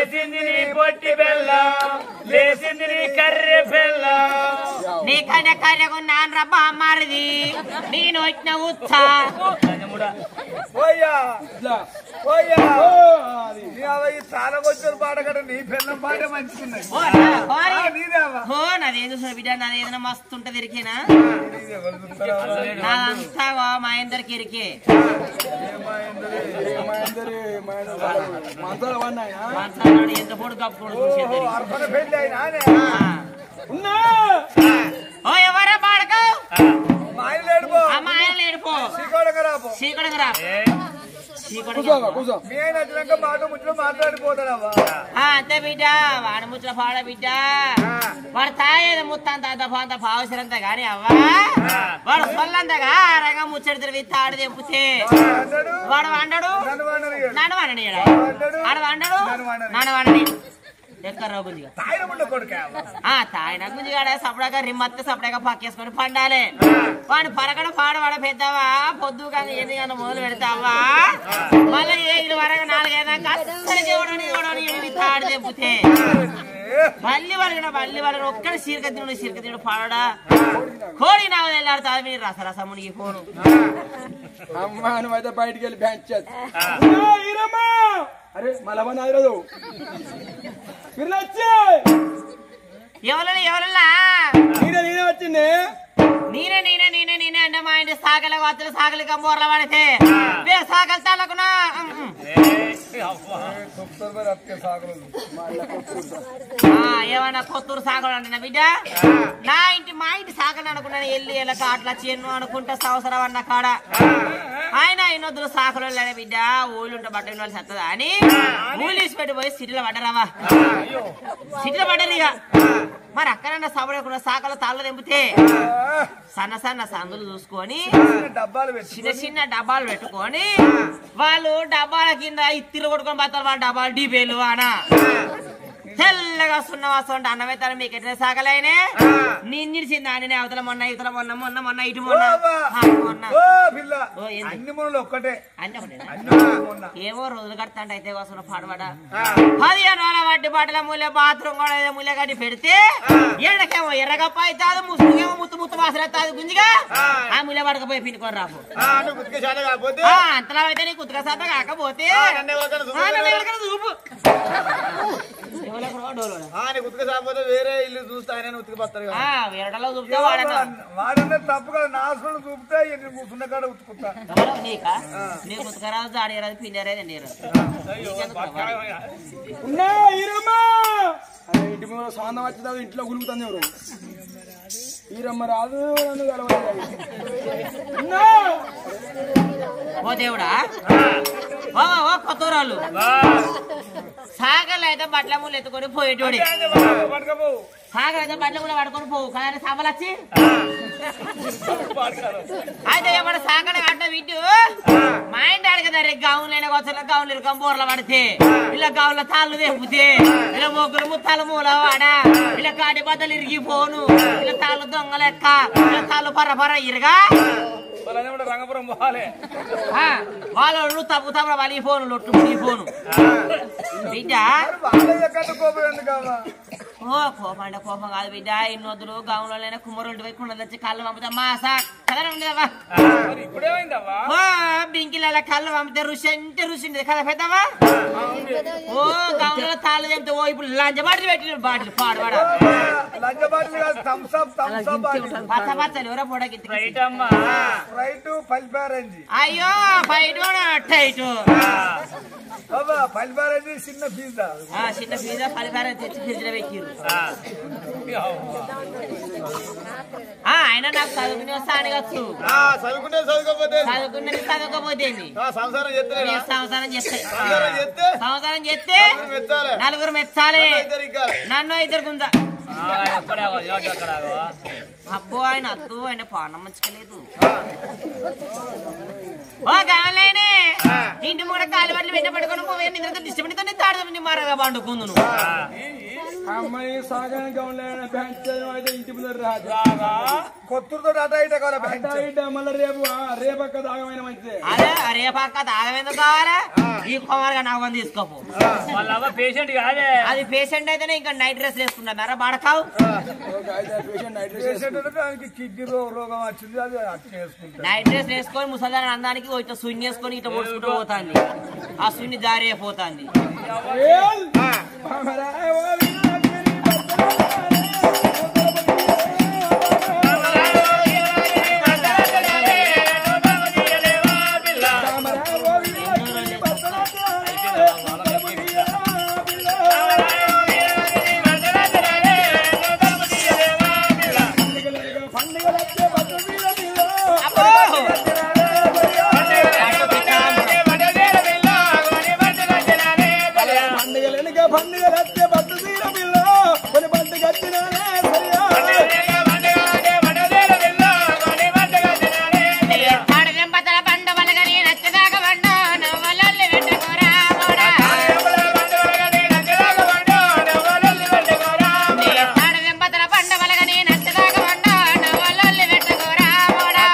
లేసింది నీ పొట్టి బెల్లం లేసింది నీ కర్రె బెల్లం నీ కడ కర్రకు నాన్న బామ్మారిది నేను వచ్చిన ఉత్సా పోయ్యా పోయ్యా నీ అవ ఈ తాళకొచ్చిన పాట కదా నీ పిల్లం పాటే మంచిగున్నది ఓ నా కోరి. ఆ, నీదేవా ఓ నాదేం చూసిన బిడ్డ నాది ఏదైనా మస్తు ఉంటది ఇరికేనా నీదే ఎవరు చూస్తారా? నాదంతా ఓ మా ఇందరికి ఇరికే మాట్లాడు ఎంత పొడు కప్పుకోడు చూసేది ఓ, అర్పణ పెళ్లి అయినా ఆనే. ఓ ఎవరా పాడక మా ఆయన లేడు పో అమ్మ ఆయన లేడు పో శ్రీకాళంగా రా పో చీకటికి రా చీకటికి రా. మీ ఆయన వచ్చినాక మాట ముచ్చట మాట్లాడిపోతాడవ్వా ఆ, అంతే బిడ్డ వాడు ముచ్చట పాడ బిడ్డ వాడు తాగేది ముత్తంత అంత పాంత పావసరంత గాని అవ్వా వాడు సొల్లంతగా రంగ ముచ్చట తిరిగి తాడు తెంపితే అన్నాడు వాడు వండడు నన్ను వాడినాడు నన్ను వండని వండడు. ఆడు వండడు నన్ను వండని. నన్ను వండని ఎక్కర్రా గుంజిగా తాయిన ముందు కొడుక ఆ తాయిన గుంజిగాడ సపడాక రిమ్మత్తే సపడాక పక్కేసుకొని పండాలి వాడు పరకడ పాడవాడ పెద్దావా పొద్దు కానీ ఎన్ని గంట మొదలు పెడతావా మళ్ళీ ఏ ఇల్లు వరకు నాలుగైదాక అస్సలు ఎవడని ఎవడని ఎవడి తాడు తెంపితే మళ్ళీ వాళ్ళకి మళ్ళీ వాళ్ళకి ఒక్కడి సీరక తినుడు సీరక తినుడు పాడడా కోడి నాకు వెళ్ళాడుతుంది మీరు రస రసమునికి ఫోను అమ్మా నువ్వైతే బయటికి వెళ్ళి బ్యాంక్ అరే మళ్ళా నాదిరదు మీరు వచ్చే ఎవరన్నా ఎవరన్నా నేనే నేనే వచ్చింది నేనే నేనే నేనే నేనే అంటే మా ఇంటి సాగల వత్తలు సాగలి కంబోర్ల పడితే వే సాగలు తల్లకున్నా ఏమన్నా కొత్తూరు సాగలు అంటున్నా బిడ్డ నా ఇంటి మా ఇంటి సాగలు అనుకున్నాను ఎల్లి ఎలక అట్లా చెన్ను అనుకుంటా సంవత్సరం అన్న కాడ ఆయన ఇన్నొద్దులు సాకలు వెళ్ళాడు బిడ్డ ఊళ్ళు ఉంటే బట్ట వాళ్ళు సత్తదా అని ఊళ్ళేసి పెట్టి పోయి సిటీలో పడ్డారావా సిటీలో పడ్డారు ఇక మరి అక్కడన్నా సబడకుండా సాకలు తాళ్ళు తెంపితే సన్న సన్న సందులు చూసుకొని డబ్బాలు పెట్టి చిన్న చిన్న డబ్బాలు పెట్టుకొని వాళ్ళు డబ్బాల కింద ఇత్తిలు కొట్టుకొని బతారు వాళ్ళ డబ్బాలు డీపేలు అనా తెల్లగా సున్న వస్తుంటే అన్నమేతారు మీకు ఎట్లా సాగలేనే నిన్నిడిచింది ఆయన అవతల మొన్న ఇవతల మొన్న మొన్న మొన్న ఇటు మొన్న ఆ, మొన్న ఓ పిల్ల ఓ, ఏంది? అన్ని మునులు ఒక్కటే అంటే ఒకటేనా? అన్ని మునులు మొన్న ఏవో రోజులు కడతాంటే అయితే కోసం పాడబడ పదిహేను వేల వడ్డీ బాటల మూలే బాత్రూమ్ కూడా ఏదో మూలే కట్టి పెడితే ఎడకేమో ఎర్రగప్ప అవుతాది ముసుకేమో ముత్తు ముత్తు వాసన అవుతాది గుంజిగా ఆ మూలే పడకపోయి పిండుకొని రాపు ఆ, నువ్వు గుర్తుకే చాలా కాకపోతే ఆ, అంతలా అయితే నీకు ఉతక శాతం కాకపోతే నన్ను ఎవరికైనా చూపు ఆ, నన్ను ఎవరికైనా చూపు ఎవరికి రోడ్డు వాళ్ళోడా? ఆ, నీకు ఉతిక కాకపోతే వేరే ఇల్లు చూస్తే ఆయన ఉతికిపోతారు కదా ఆ, వేరడలో చూపితే వాడన వాడనే తప్పు కదా నా హాస్పిటల్ చూపితే నేను కూర్చున్న కాడ ఉతుకుతా ఎవరో నీకా నీకు ఉతకరాదు జాడేరాదు పిండేరాదు ఎండేరాదు నీకెందుకు రా వాడు? ఉన్నా ఈరమ్మా అరే ఇంటి ముందు స్వాంతం వచ్చిందా ఇంట్లో గులుగుతుంది ఎవరు ఈరమ్మ రాదు నన్ను కలవాలి ఉన్నా ఓ దేవుడా ఓ ఓ కొత్తూరాలు సాగలు అయితే బట్టల ముళ్ళు ఎత్తుకొని పోయేటోడి పట్టుకపో సాగలు అయితే బట్టల ముళ్ళు పడుకొని పోవు కానీ సభలొచ్చి అయితే ఏమన్నా సాగడ అడ్డ విట్టు మా ఇంటి అడగదా రే గౌన్లైన వచ్చల గౌన్లు ఇరకం బోర్ల పడితే ఇలా గౌన్ల తాళ్ళు తెంపితే ఇలా మొగ్గులు ముత్తాలు మూల వాడ ఇలా కాటి బద్దలు ఇరిగిపోను ఇలా తాళ్ళు దొంగ లెక్క ఇలా తాళ్ళు పర్ర పర్ర ఇరగా రంగపురం పోవాలి ఆ, వాళ్ళు తప్పు తప్పు వాళ్ళు ఈ ఫోను లొట్టు ఈ ఫోను బిడ్డ వాళ్ళ ఎక్కడ కోపం ఎందుకు కావా ఓ కోపం అంటే కోపం కాదు బిడ్డ ఇన్నొద్దులు గౌన్లోనైనా కుమ్మరుంటి పోయి కుండ తెచ్చి కళ్ళు పంపుతా మా సా కదా ఉండేవా ఇప్పుడేమైందవ్వా ఓ బింకిల కళ్ళు పంపితే రుచి అంటే రుచి ఉండేది కదా పెద్దవా ఓ గౌన్లో తాళ్ళు తెంపితే ఓ ఇప్పుడు లంచ బాటిల్ పెట్టిన బాటిల్ పాడవాడ లంచ బాటిల్ కాదు Thums Up Thums Up bottle పచ్చ పచ్చలు ఎవరో పొడకి రైట్ పల్పారంజి అయ్యో ఫైట్ టైట్ బాబా పల్పారంజి చిన్న పిజ్జా ఆ చిన్న పిజ్జా పలిపారం తెచ్చి ఫ్రిడ్జ్ లో పెట్టిర్రు ఆ, ఆయన నాకు చదువుకునే వస్తాను వచ్చు చదువుకుంటే చదువుకోపోతే చదువుకున్నది చదవకపోతే సంసారం చేస్తలేనా సంవత్సరం చేస్తే సంసారం చేస్తే సంవత్సరం చేస్తే మెచ్చాలి నలుగురు మెచ్చాలి ఇద్దరు ఇంకా నన్ను ఇద్దరు గుంజ అబ్బో ఆయన అద్దు ఆయన పానం మంచుకోలేదు ఓ కావాలేనే ఇంటి మూడ కాలు బట్టలు వెంట పట్టుకొని పోయి నిద్రతో డిస్టర్బెన్స్ తాడుతుంది మారగా పండుకుందు నువ్వు అమ్మాయి సాగానికి ఉండలేని బ్యాంక్ అయితే ఇంటి ముందర రాదు కొత్తూరుతో అట ఇట కావాలి బ్యాంక్ అట్ట ఇట్ట మళ్ళీ రేపు ఆ, రేపక్క దాగమైన మంచిదే అదే రేపక్క దాగమెందుకు కావాలా ఈ కుమారుగా నాకు మంది తీసుకోపు వాళ్ళ అవ్వ పేషెంట్ కాదే అది పేషెంట్ అయితేనే ఇంకా నైట్ డ్రెస్ వేసుకుంటున్నారా బడకావు ఒక ఐదు పేషెంట్ నైట్ పేషెంట్ ఉంటే దానికి కిడ్నీ రో- రోగం వచ్చింది అది అట్ట చేసుకుంటారు నైట్ డ్రెస్ వేసుకొని ముసలిదాని అందానికి ఇట్లా సున్ని వేసుకొని ఇట్లా పొడుచుకుంటూ పోతాంది ఆ సున్ని దారి అయిపోతాంది అబ్బో! పండుగలెనక పండుగలత్తే పట్టు తీర పిల్ల కొన్ని పండుగ వచ్చినానే సరియా తాడదెంపతల పండు వలగని నచ్చదాక పండు నవ్వలల్లి వెంటకోరా మోడా. తాడదెంపతల పండు వలగని నచ్చదాక పండు నవ్వలల్లి వెంటకోరా మోడా.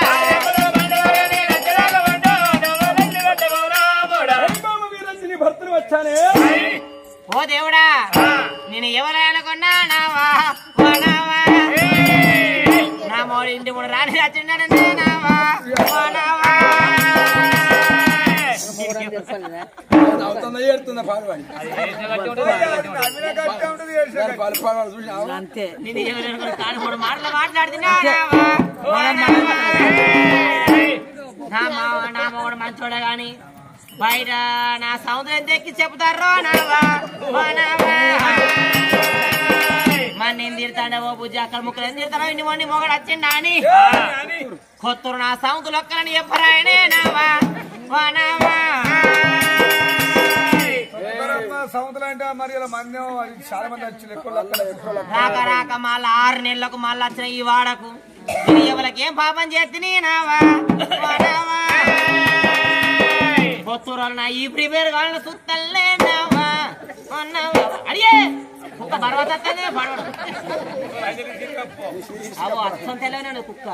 హరిబామ వీరంజని భర్తలు వచ్చానే ఓ దేవుడా నేను ఎవరు అనుకున్నా నావా ఓ నావా నా మోడి ఇంటి మూడు రాని రచిండనే నావా ఓ నావా అవుతుందా ఏడుతుందా పాల్వాడి నవ్విన కట్టే ఉంటుంది ఏడ్చే కట్టే. పాలు పాల్వాడు చూసినావు నేను ఎవరు అనుకున్నా కానీ మూడు మాటలు మాట్లాడుతున్నా నావా ఓ నావా. నా మావ నా మొగడు మంచోడే గాని బయట నా సముద్రం తెక్కి చెప్తారో నావా ఓ నావా మన నేను తిడతాడే ఓ బుజ్జి అక్కడ ముక్కలు ఏం తిడతారో ఇన్ని మొండి మొగడు వచ్చిండా అని కొత్తరు నా సౌంతులు ఒక్కలని చెప్పరాయనే నావా ఓ నావా ఉత్తరాత్మ సముద్రం అంటే మరి ఇలా మంది ఏమో అది చాలా మంది వచ్చి ఎక్కువ అక్కడ ఎక్కువ రాక రాక మళ్ళా ఆరు నెలలకు మళ్ళా వచ్చిన ఈ వాడకు నేను ఎవరికి ఏం పాపం చేతిని నావా ఓ నావా కొత్తూరు నా ఈ ప్రిపేర్ కావాలని సుత్తల్లే నావా ఓ నావా అడిగే కుక్క పర్వత అవో అర్థం తెలియనాడు కుక్క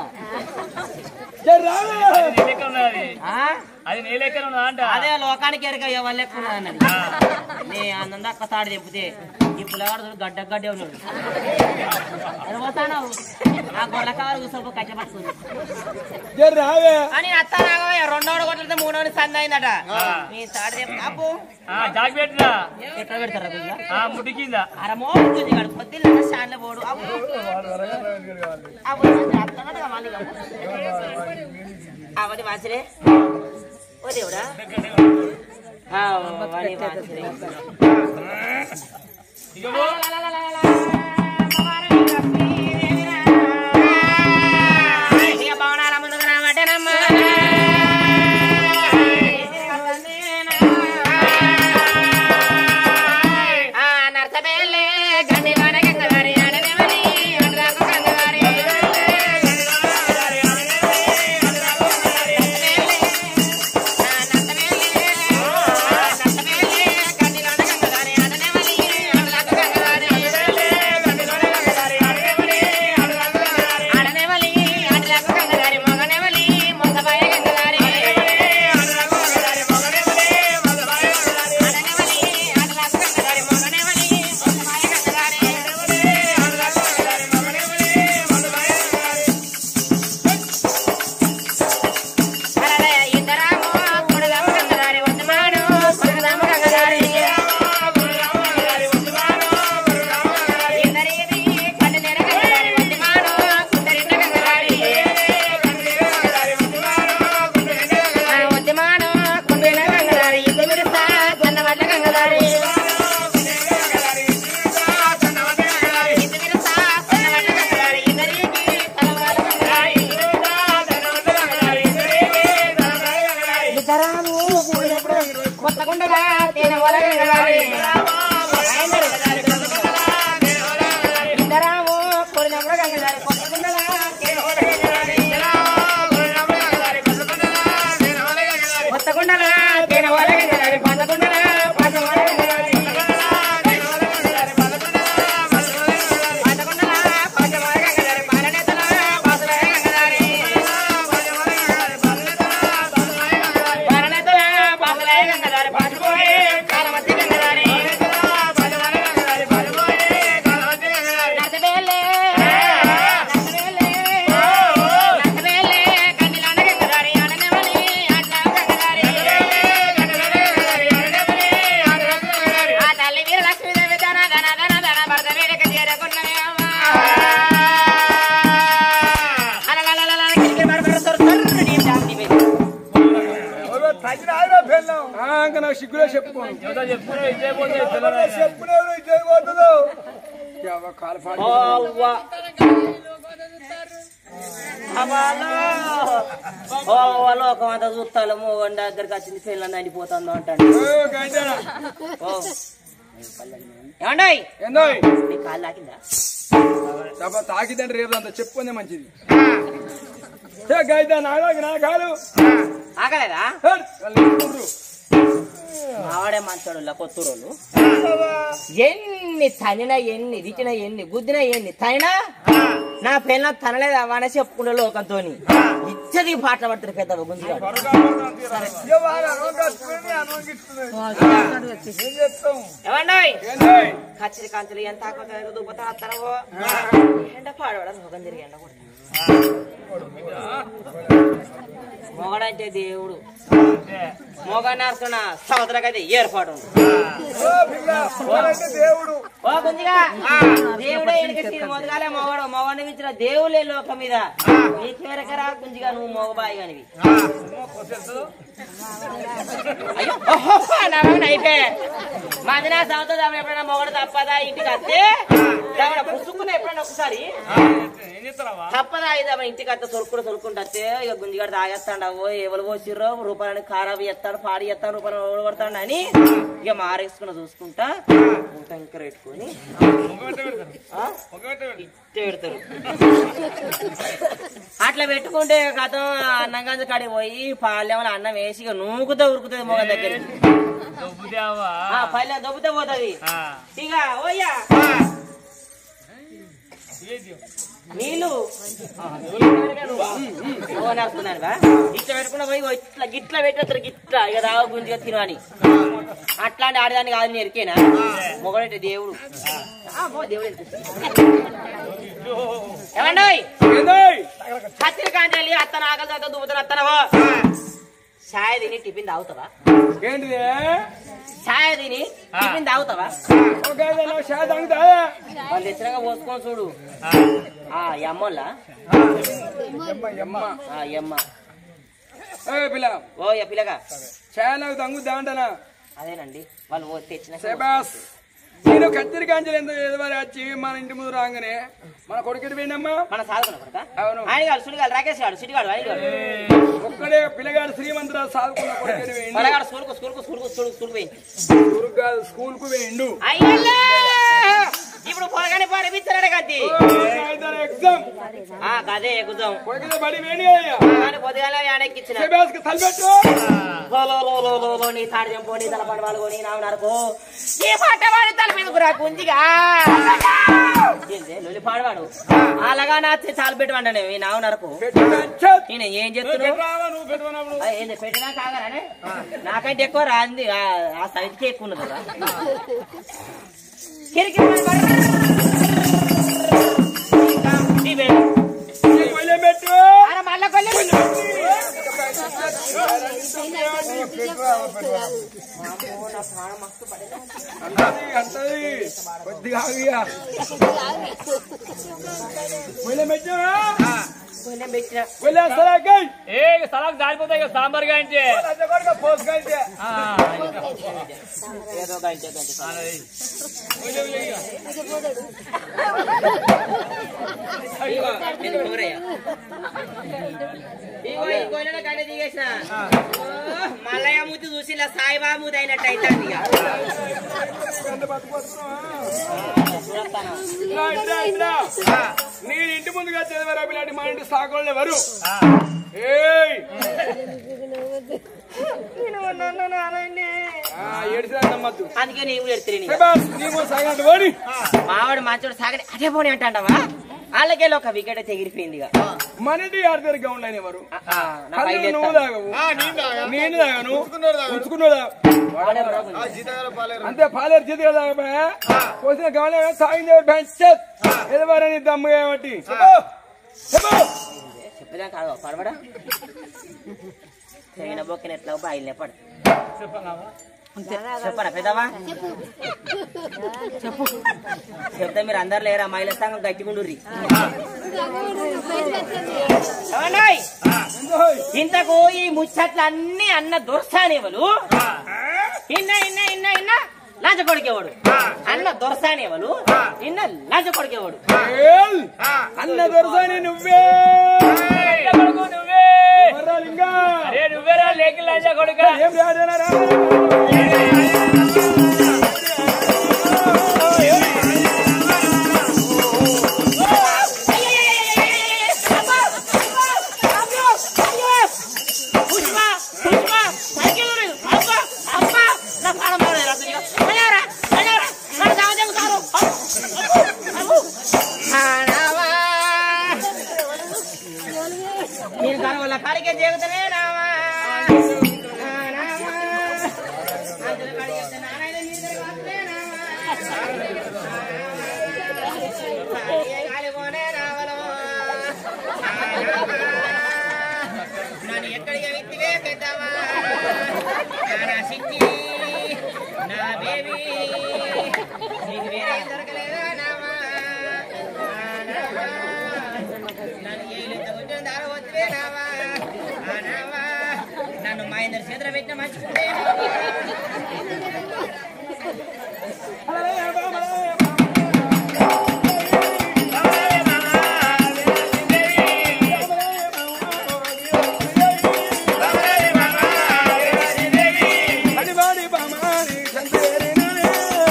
ఆ? అది నీ లెక్కన ఉన్నదా అంట అదే లోకానికి ఎరక ఎవరు లెక్క అన్నది నే ఆనంద అక్క తాడు చెప్తే ఈ పుల్లగాడు చూడు గడ్డ గడ్డే ఉన్నాడు అది పోతాను ఆ గొర్రె కావాలి కూర్చోపో కట్టపడుతుంది జర రావే అని అత్త రాగవే రెండోడు కొట్టితే మూడోని సంద అయిందట మీ తాడు చెప్పు అప్పు ఆ, జాకి పెట్టినా ఎట్లా పెడతారా పిల్ల ఆ ముడి కింద అరమో ఉంటుంది కాడు పొద్దున్న షాన్ల పోడు అప్పు అప్పు అత్తనట్టుగా మళ్ళీ అవని వాసరే ఓ దేవుడా ఆ, వాని వాసరే ఇక పో. ఇక భవనాల ముందుకు రావటేనమ్మా ఆ నర్సబేలే గండి వాడగంగ వారి ఆడనేవని అనురాగు గంగవారి ఆడనేవలి ఆడలకు గంగవారి మగనేవలి మొగబాయ గంగవారి కొత్తగుండగా తేనె ఒలగంగవారి ఇద్దరాము కోరినప్పుడు గంగదారి కొత్తగుండగా తేనె ఒలగంగవారి కొత్తగుండగా తేనె ఒలగంగవారి కొత్తగుండగా పచ్చ ఒలగంగవారి తగిన ఆయన పెళ్ళం ఆ, ఇంకా నాకు సిగ్గులే చెప్పుకోను ఏదో చెప్పుకున్నావు ఇదే పోతే పిల్లలు చెప్పునేవారు ఇచ్చేది పోతుందో ఎవ కాలు పాడు. అవ్వా. అవ్వాలో. ఓ లోకం అంతా చూస్తాను మోగండి దగ్గరికి వచ్చింది పిల్లలు అండిపోతుందో అంటాడు ఓ, గంటేనా. ఓ ఏమండి ఏందో నీ కాళ్ళు లాగిందా డబ్బా తాకిదంటే రేపు అంత చెప్పుకుందే మంచిది ఏ గైదా నాగాకి నా కాలు ఆగలేదా హెడ్, వాళ్ళు ఇట్టుకుండ్రు. మావాడే మంచోడు కొత్తూరోళ్ళు ఎన్ని తనినా ఎన్ని రిచినా ఎన్ని గుద్దినా ఎన్ని తనినా నా పిల్ల తనలేదు అవ్వనే చెప్పుకుంటే లోకంతో ఇచ్చది పాటలు పడుతుంది పెద్ద గుంజుగా ఇక వాళ్ళు అనుకుంటుంది అనుకుంటున్నది ఏం చెప్తాం ఏమండి ఏందో కచ్చిరి కంచెలు ఎంత ఆకుతా దూపతా అత్తరవో ఎండ పాడవాడ ముఖం తిరిగి ఎండ కొడతా మొగడంటే దేవుడు మొగని అర్థన సముద్రకైతే ఏర్పాటు ఉంది ఓ పిల్ల వాడంటే దేవుడు ఓ గుంజిగా దేవుడే ఎనకటి మొదగాలే మొగడు మొగని ఇచ్చిన దేవులే లోకం మీద నీకెవరకరా గుంజిగా నువ్వు మొగబాయి కానివి అయ్యో ఓహో, నా మగని అయిపోయే మందినా సంవత్సరం దాని ఎప్పుడైనా మొగడు తప్పదా ఇంటికి వస్తే దాని పుసుకున్న ఎప్పుడైనా ఒకసారి ఏం చేస్తారా తప్పదా ఇది ఆమె ఇంటికి వస్తే తొలుకుంటూ తొలుకుంటూ వస్తే ఇక గుంజిగాడు తాగేస్తాడు ఎవరు పోసిర్రో రూపాయలని ఖరాబ్ చేస్తాడు పాడి చేస్తాడు రూపాయలు ఓడగొడతాడు అని ఇక మారేసుకుని చూసుకుంటా ఇంకా పెట్టుకొని ఆ? ఇట్టే పెడతారు అట్లా పెట్టుకుంటే కథ అన్నం గంజ కాడికి పోయి పాలెమని అన్నం వేసి ఇక నూకుతో ఉరుకుతుంది మొగ దగ్గర దొబ్బుదావా పల్లె దొబ్బుతే పోతుంది ఇక ఓయ్యా నీళ్ళు నడుస్తున్నాను బా ఇట్లా పెట్టుకున్నా పోయి ఇట్లా గిట్లా పెట్టేస్తారు గిట్లా ఇక రావ గుంజిగా తినని అట్లాంటి ఆడదాన్ని కాదు నేను ఎరికేనా మొగడంటే దేవుడు ఆ, మొగ దేవుడు ఏమండి ఏందో కత్తిరి కాంచెల్లి అత్తన ఆకలి తర్వాత దుబ్బుతాను అత్తనవో ఛాయ్ తిని టిఫిన్ తాగుతావా ఏంటిది ఛాయ్ తిని టిఫిన్ తాగుతావా ఓ గైదా నా షాద్ అంగుతా వాళ్ళు తెచ్చినాక పోసుకొని చూడు ఆ ఎమ్మోళ్ళ అమ్మ ఆ ఎమ్మ ఏ పిల్ల ఓ యా పిల్లగా చాలా తంగుద్దా అంటనా అదేనండి వాళ్ళు ఓ తెచ్చిన శబాస్ నేను కత్తిరి కాంచెలు ఎంత ఎదవారి వచ్చి మన ఇంటి ముందు రాగానే మన కొడుకుటి పోయిందమ్మా మన సాధకున్న కొడక అవును ఆయన కాదు సుడిగాడు రాకేష్ గాడు సిడిగాడు ఆయన గాడు ఒక్కడే పిల్లగాడు శ్రీమంతురాలు సాదుకున్న కొడుకుటి పోయిండు మనగాడు స్కూల్కు స్కూల్కు స్కూల్కు స్కూల్ స్కూల్ పోయింది ఊరుకు కాదు స్కూల్ కు పోయిండు అయ్యల్లే ఇప్పుడు పొరగానే పాడిపించాడు కత్తి ఎగ్జామ్ ఆ కదే ఎక్కుదాం కొడుకుతో బడి వేణి అయ్యా కానీ పొద్దుగాల యాడెక్కిచ్చిన శబాస్ కి తలపెట్టు లో లో లో లో లో లో నీ తాడు చెంపో నీ తలపాటు పాల్గొని నావు నరకు ఈ పాట వాడి తల మీద రా కుంజిగా ఏంది లొలి పాడవాడు అలాగా నా చాలు పెట్టమంటాను ఈ నావు నరకు పెట్టు కంచెత్. నేను ఏం చెప్తున్నావు రావా నువ్వు పెట్టుకున్నప్పుడు ఆ, ఏంది పెట్టినా కాగలనే నాకంటే ఎక్కువ రాంది ఆ- ఆ సైడ్కి ఎక్కువ ఉన్నది రా. కిరికి పడి పడి. ఇంకా ఇవే. ఈ కొయ్యం పెట్టు ఆడ మళ్ళా కొల్లె పెట్టు. అమ్మో, నా ప్రాణం మస్తు పడేదా. అంటది అంటది కొద్దిగా ఆగియా కొయ్యం పెట్టావా కొల్లెం పెట్టిన కొయ్యం సరే ఏ స్థలానికి దారిపోతాయి కదా సాంబార్ గా అంటే కొడుక పోసుకెళ్తే ఆ, ఏదో గంట గంట అదే. ఇగో, ఇది కూరయ్య. ఇగో, ఈ గొర్రెల గంట దిగేసిన. ఓ, మల్లయ్య మూతి చూసి ఇలా సాయిబాబా మూతి అయినట్టు అవుతుంది ఇక. చూస్తాను. ఇట్లా, ఇట్లా, ఇట్లా. నేను ఇంటి ముందుగా చదివారా పిల్లాడి మా ఇంటి సాకోళ్ళు ఎవరు ఆ, ఏయ్ నేను నన్ను నారాయణే. ఆ, ఏడిసినా నమ్మద్దు అందుకే నీవు ఎడుతుని శబాస్, నీకు సగం పోని మావాడు మంచోడు సాగడి అదే పోనీ అంటావా వాళ్ళకెళ్ళి ఒక వికెట్ తెగిరిపోయింది ఇక. మన ఇంటి ఆడతారు గౌండ్ అయిన ఎవరు ఆ, ఆ, నా కళ్ళు పైకి నువ్వు ఎత్తాను. తాగవు నేను తాగను ఉంచుకున్నాడు వాడెవరో గుంజు. అంతే పాలేరు చేతి కదా పోసిన గమనం సాగింది ఎవరు పెంచత్ ఎదవారని దమ్ము కాబట్టి చెప్పేదా కాదు పడబడా తెగిన బొక్కిన ఎట్లా బాయిలే పడు చెప్పరా పెద్దవా చెప్పు చెప్తే మీరు అందరు లేరా మహిళా సంఘం గట్టిగుండుర్రి ఏమండోయ్? ఇంతకు ఈ ముచ్చట్లన్నీ అన్న దొరసానేవలు ఇన్న ఇన్న ఇన్న ఇన్న లంచ కొడుకేవాడు అన్న దొరసానేవలు ఇన్న లంచ కొడుకేవాడు ఏల్! అన్న దొరసాని నువ్వే కొడుకు నువ్వే ఎవర్రా లింగా? అరే నువ్వేరా లేకి లంచ కొడుక ఏం రాజేనా రా? పుష్ప పుష్ప సైకిల్ అబ్బా అబ్బా నా ప్రాణం పోలేదు రా తునిగా. అయ్యారా, అయ్యారా, నన్ను సాగదెంగుతారు. అబ్బో. ఆనావా. నేను కాని వాళ్ళ కాడికే చేగుతనే నావా ఆనావా. అందరి కాడికి వస్తే నారాయణ నీ దగ్గరికి వస్తే నావా. ఏ గాలిపోనే రావలో. నన్ను ఎక్కడికి విత్తివే పెద్దవా నా సిట్టి నా బేబీ నీకు వేరే దొరకలేదా నామా ఆ నామా. నన్ను ఏలెత్త కొట్టిన దార వద్దువే నామా ఆ నామా. నన్ను మా ఇద్దరు చేతులు పెట్టిన మంచుకుంటే అడివాడి బామాని సంతేరిననే.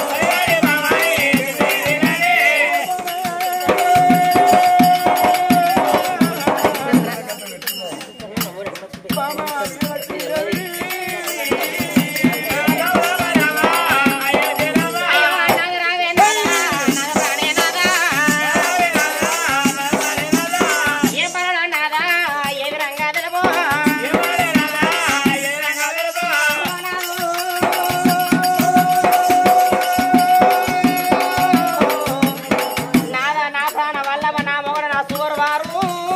బామాని లక్ష్మీదేవి. ఏ పనులు నాదా ఏవి రంగా తెలుపు నాదా నా ప్రాణ వల్లభ నా మొగడ నా సుగరు వారు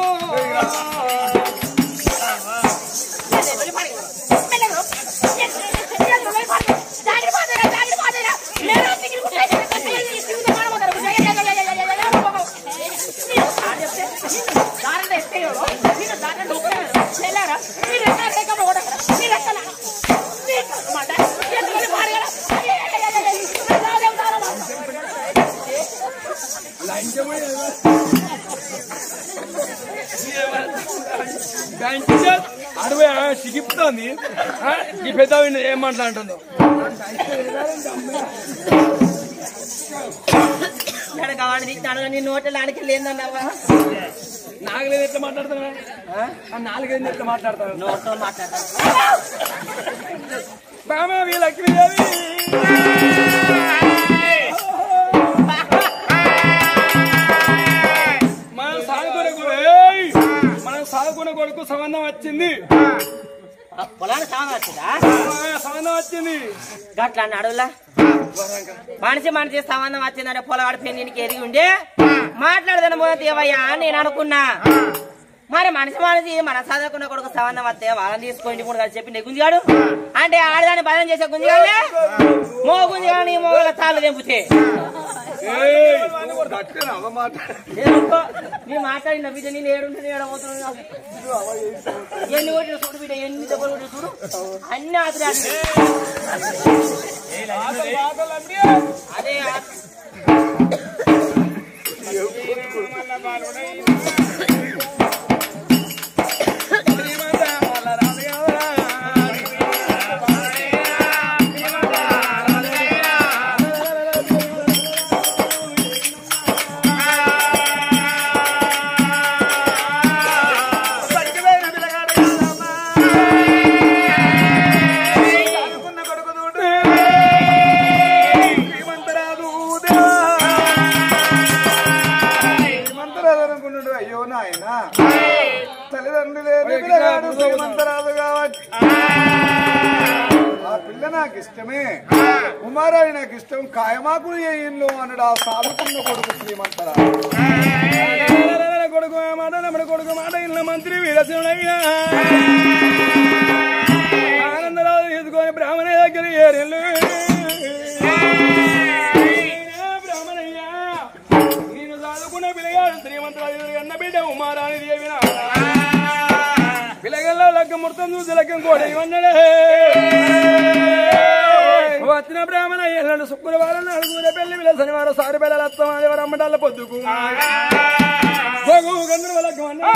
గంట అడవి సిగిపుతోంది ఆ, ఈ పెద్ద ఏం మాట్లాడుతుందో కావాలి నీ నోట్లో ఆడికి లేదన్నావా నాలుగైదు ఎట్లా మాట్లాడుతున్నా ఆ నాలుగైదు ఎట్లా మాట్లాడతాను నోట్లో మాట్లాడతాను బామా వీ లక్ష్మీదేవి మనం సాగుకునే కొడుకు ఏయ్! మనం సాగుకునే కొడుకు సంబంధం వచ్చింది పొలాన్ని సాగు వచ్చిందా ఆ, సంబంధం వచ్చింది గట్ల అన్న అడవులా మనిషి మనిషి సంబంధం వచ్చిందంటే పొలవాడి పెళ్లికి ఎరిగి ఉండే మాట్లాడదాను దేవయ్యా అని నేను అనుకున్నా మరి మనిషి మనిషి మన చదువుకున్న కొడుకు సంబంధం వస్తే వాళ్ళని తీసుకోండి కూడా కలిసి చెప్పి గుంజిగాడు అంటే ఆడదాన్ని బలం చేసే గుంజిగాడే మో గుంజిగాని మోగల తాళ్ళు తెంపుతే ఏయ్! దక్కన అవ మాట ఎందుకో నీ మాట్లాడిన బిడ్డ నేను ఏడుంటే ఏడబోతున్నాను ఎన్ని కొట్టిన చూడు బిడ్డ ఎన్ని దెబ్బలు కొట్టిన చూడు అన్ని ఆతులే అన్ని. అదే ఆ- అనుకున్న కొడుకు చూడు శ్రీమంతరాజు శ్రీమంతరాజు అనుకున్నాడు అయ్యో నాయన తల్లిదండ్రులే పిల్లగాడు శ్రీమంతరాజు కావచ్చు ఆ పిల్ల నాకు ఇష్టమే కుమారాయి నాకు ఇష్టం కాయమాకులు చేయిన్లు అన్నాడు ఆ సాధుకున్న కొడుకు శ్రీమంతరాజు కొడుకు మాట నమ్మడి కొడుకు మాట ఇళ్ళ మంత్రి వీరసింహయ్య ఆనందరావు తీసుకొని బ్రాహ్మణ దగ్గర ఏరెళ్ళు బ్రాహ్మణయ్య నేను చదువుకున్న పిల్లగాడు శ్రీమంతరాజు ఎదురు అన్న బిడ్డ ముడతం చూసలకేం కూడా ఇవన్నడే వచ్చిన బ్రాహ్మణ ఎల్లడు శుక్రవారం నలుగురు పెళ్లి విల శనివారం సారి పిల్లలు అత్తం ఆదివారం అమ్మటాల పొద్దుకు గోగు గంధర్వలకు అన్న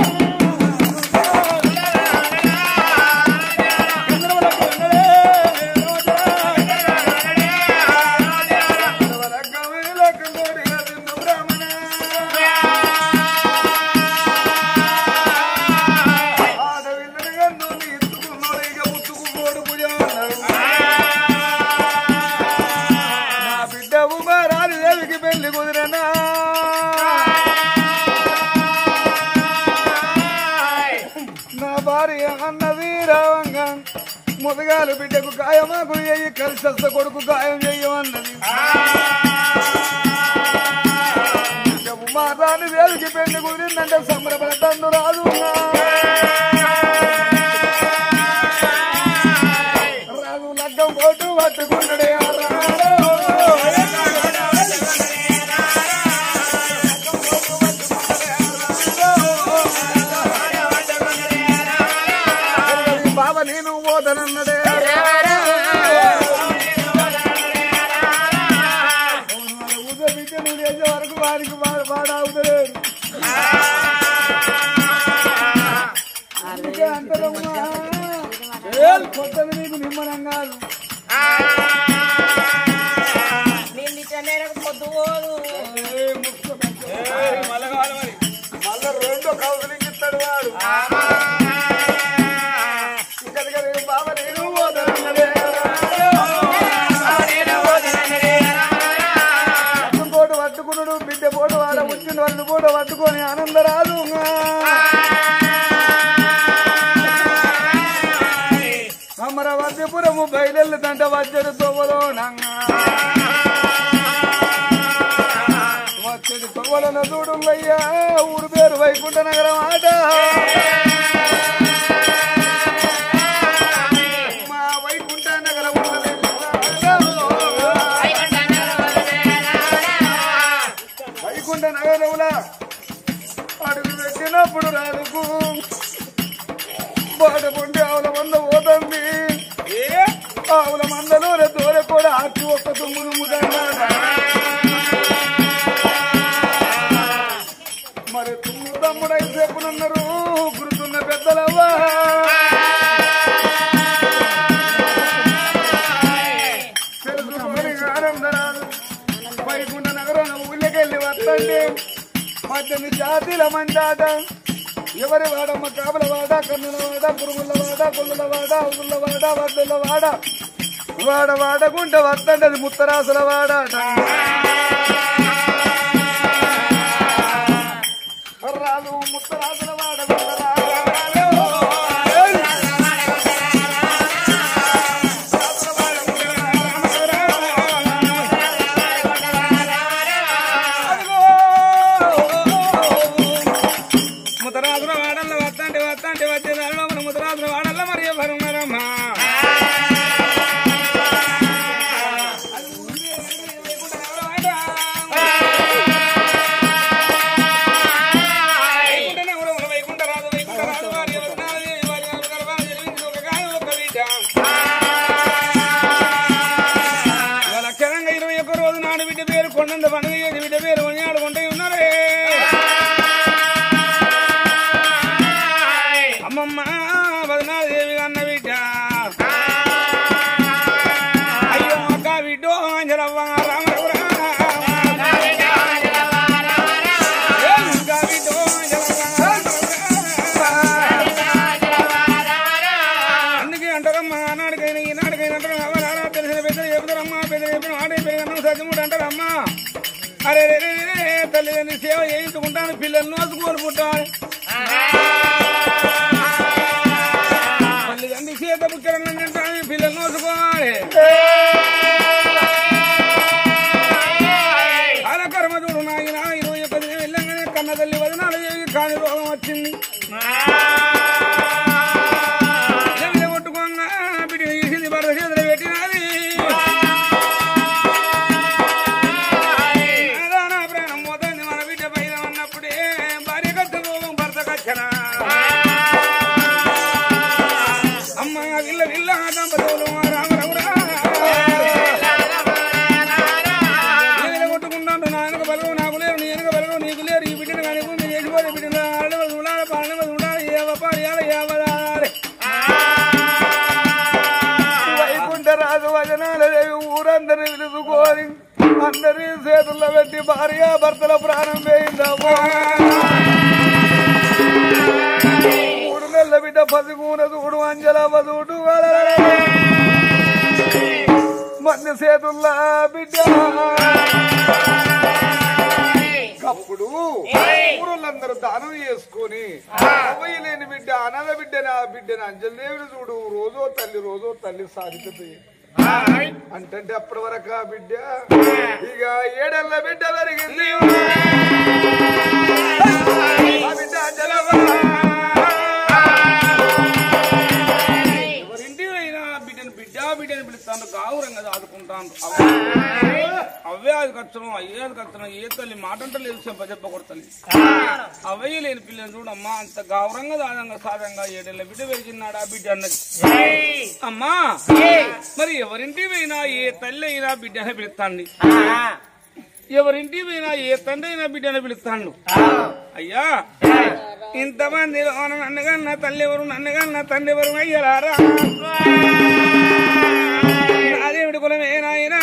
గంధర్వలకు అన్నడే రోజా. నా బిడ్డ ఉమారాలు దేవికి పెళ్లి కుదిరనా నా భార్య అన్నది రావంగా ముదగాలు బిడ్డకు గాయమాకు చెయ్యి కలిసి కొడుకు గాయం చెయ్యమన్నది ఉమారాని దేవికి పెళ్లి కుదిరిందంటే సంబరపడతాను రాదు రాజు లగ్గం పోటు పట్టుకున్నాడే ఆ రాడు. బాబా నేను పోతానన్నడే ఉదయ బిడ్డ నువ్వు చేసే వరకు వారికి వాడావుతలేదు అందుకే అంటారమ్మా కొత్తది నీకు నిమ్మనంగా నేను ఇట్లనే పొద్దు పోదు మళ్ళా రెండో కౌన్సిలింగ్ ఇస్తాడు వాడు ఇక్కడికి నేను బాబా నేను పోతానన్నడే పోటు పట్టుకున్నాడు బిడ్డ పోటు వాడ ముచ్చిన వాళ్ళు పోటు పట్టుకొని ఆనందరాదు అమరవతిపురము బయలుదంట వచ్చడు తొవ్వలో వచ్చడి తొవ్వలన చూడులయ్యా ఊరు పేరు వైకుంఠ నగరం ఆట మా వైకుంఠ నగరం ఉన్నది. వైకుంఠ నగరంలో అడుగు పెట్టినప్పుడు రాదుకు బాట పొండి ఆవుల మంద పోతుంది ఆవుల మందలో దూర కూడా ఆర్చి ఒక్క తుమ్మును ముదన్నాడు మరి తుమ్ము తమ్ముడై చెప్పునున్నారు గుర్తున్న పెద్దలవ్వా తెలుసుకొని ఆనందరాలు వైకుంఠ నగరం ఊళ్ళకెళ్ళి వస్తండి పద్దెనిమిది జాతీల మందాట ఎవరి వాడమ్మ కాపుల వాడ కన్నుల వాడ పురుగుల వాడ కొల్లుల వాడ అవుల వాడ వడ్డుల వాడ వాడ వాడకుంటే వస్తండి అది ముత్తరాసుల వాడాట రాదు ముత్తరాసుల వాడ ముతరాజుల వాడల్లో వత్తంటే వత్తంటే వచ్చే దారిలో మన ముతరాజుల వాడల్లో మరి ఎవరు ఉన్నారమ్మా వైకుంఠరాజు వైకుంఠరాజు వారి ఎవరు నాలుగు వారి ఎవరు గర్భాలు జన్మించిన ఒక కాదు ఒక బిడ్డ లక్షణంగా ఇరవై ఒక్క రోజు నాడు బిడ్డ పేరు కొండంత పండుగ చేసి బిడ్డ పేరు కొనియాడు కొంటే ఉన్నారే అమ్మమ్మ పద్నాదేవి అన్న బిడ్డ అయ్యో అక్క బిడ్డో అంజలవ్వ రామరవురా ఏ అక్క బిడ్డో అంజలవ్వ రామరవురా. అందుకే అంటారమ్మా ఆనాడికైనా ఈనాడికైనా అంటారు అవరారా తెలిసిన పెద్దలు చెబుతారమ్మా పెద్దలు చెప్పిన ఆడే పెరిగిన సత్యముడు అంటారమ్మా అరే రే రే రే, తల్లిదండ్రి సేవ చేయించుకుంటాను పిల్లలు నోసుకొని పుట్టాలి తల్లిదండ్రి చేత బుక్కరని తింటాను పిల్లలు నోసుకోవాలి అలా కర్మ చూడు నాయన ఇరవై ఒక్క దినం వెళ్ళంగానే కన్న తల్లి వదనాలు చేసి కాని రోగం వచ్చింది చెవిలో కొట్టుకోగా బిడ్డ తీసింది భర్త చేతులు పెట్టినది నాదా నా ప్రాణం పోతుంది మన బిడ్డ పైన ఉన్నప్పుడే భార్య కత్త భర్త కచ్చనా పిల్ల పిల్ల దంపతులు రామ రఘురా నేను కొట్టుకుంటాను నాయనక బలరు నాకు లేరు నేను బలరు నీకు లేరు ఈ బిడ్డను కానీ భూమి చేసిపోతే బిడ్డను ఆడవ చూడాలి పాలన చూడాలి ఏ పాలి ఏ వైకుంఠ రాజు వచనాల దేవి ఊరందరిని పిలుచుకోని అందరి చేతుల్లో పెట్టి భార్య భర్తల ప్రాణం వేయిందమ్మా మూడు నెలల బిడ్డ పసిగూన చూడు అంజలమ్మ చూడు మంది చేతుల్లా బిడ్డ అప్పుడు ఊరులందరూ దానం చేసుకొని అవ్వయ్య లేని బిడ్డ అనాథ బిడ్డ నా బిడ్డని అంజలిదేవిని చూడు రోజో తల్లి రోజో తల్లి సాధికత అంటే అప్పటి వరకు ఆ బిడ్డ ఇక ఏడెళ్ళ బిడ్డ పెరిగింది ఆ బిడ్డ అంజలమ్మ ఎవరింటి అయినా బిడ్డను బిడ్డ బిడ్డని పిలుస్తాను గావురంగా ఆదుకుంటాను అవే అవే అది కచ్చడం అయ్యే అది కచ్చడం ఏ తల్లి మాట అంటే లేదు చెప్ప చెప్ప కొడతల్లి అవయ్య లేని పిల్లని చూడమ్మా అంత గౌరంగా దాదంగా సాధంగా ఏడేళ్ళ బిడ్డ పెరిగినాడు ఆ బిడ్డ అన్నది అమ్మా మరి ఎవరింటి పోయినా ఏ తల్లి అయినా బిడ్డనే పిలుస్తాండి ఎవరింటి పోయినా ఏ తండ్రి అయినా బిడ్డనే పిలుస్తాడు అయ్యా ఇంతమంది నన్నగన్న తల్లి ఎవరు నన్నగన్న తండ్రి ఎవరు అయ్యరారా నాదేవిడి కులమే నాయనా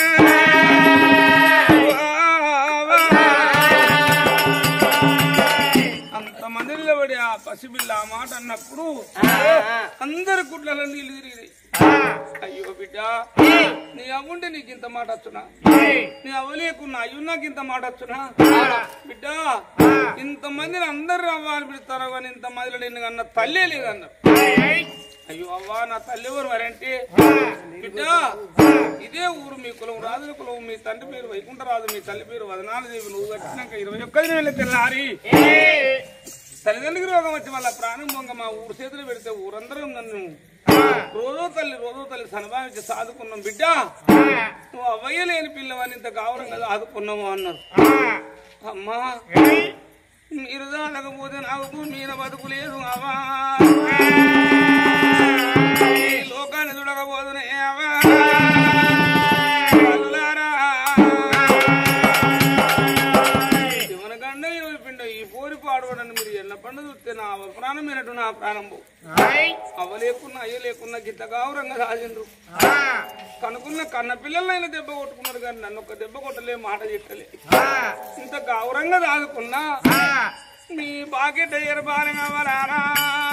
అంతమంది నిలబడి ఆ పసిబిల్ల ఆ మాట అన్నప్పుడు అందరి గుడ్లలో నీళ్ళు తిరిగి అయ్యో బిడ్డ నీ అవ్వుంటే నీకు ఇంత మాట వచ్చునా నీ అవ్వలేకున్నా అయ్యో నాకు ఇంత మాట వచ్చునా బిడ్డ ఇంతమందిని అందరు అవ్వాలి పిలుస్తారు కానీ ఇంత మందిలో నిన్ను అన్న తల్లే లేదన్నారు అయ్యో అవ్వా నా తల్లి ఎవరు మరంటే బిడ్డ ఇదే ఊరు మీ కులం రాజుల కులం మీ తండ్రి పేరు వైకుంఠరాజు మీ తల్లి పేరు వదనాల దేవి నువ్వు కట్టినాక ఇరవై ఒక్క దినం తెల్లారి తల్లిదండ్రులకి రోగం వచ్చి వాళ్ళ ప్రాణం పొంగ మా ఊరు చేతులు పెడితే ఊరందరూ నన్ను రోజో తల్లి రోజో తల్లి సనభావించి సాదుకున్నాం బిడ్డ నువ్వు అవ్వయ్య లేని పిల్లవని ఇంత గౌరవం కదా ఆదుకున్నాము అన్నారు అమ్మా మీరు దానకపోతే నాకు మీద బతుకు లేదు అవా ఈ లోకాన్ని చూడకపోతున్నా ఏవా అల్లారా. ఎవరికన్నా ఇరవై పిండ ఈ పోరి పాడవడని మీరు ఎన్న పండు చూస్తే నా ప్రాణం మీనట్టు నా ప్రాణం పో అవ్వ లేకున్నా అయ్య లేకున్నా గిట్ల గౌరంగా రాజండ్రు కనుకున్న కన్న పిల్లలైనా దెబ్బ కొట్టుకున్నారు కానీ నన్ను ఒక దెబ్బ కొట్టలే మాట చెప్పలే ఇంత గౌరంగా దాదుకున్నా మీ బాకెట్ అయ్యారు బాగా కావాలా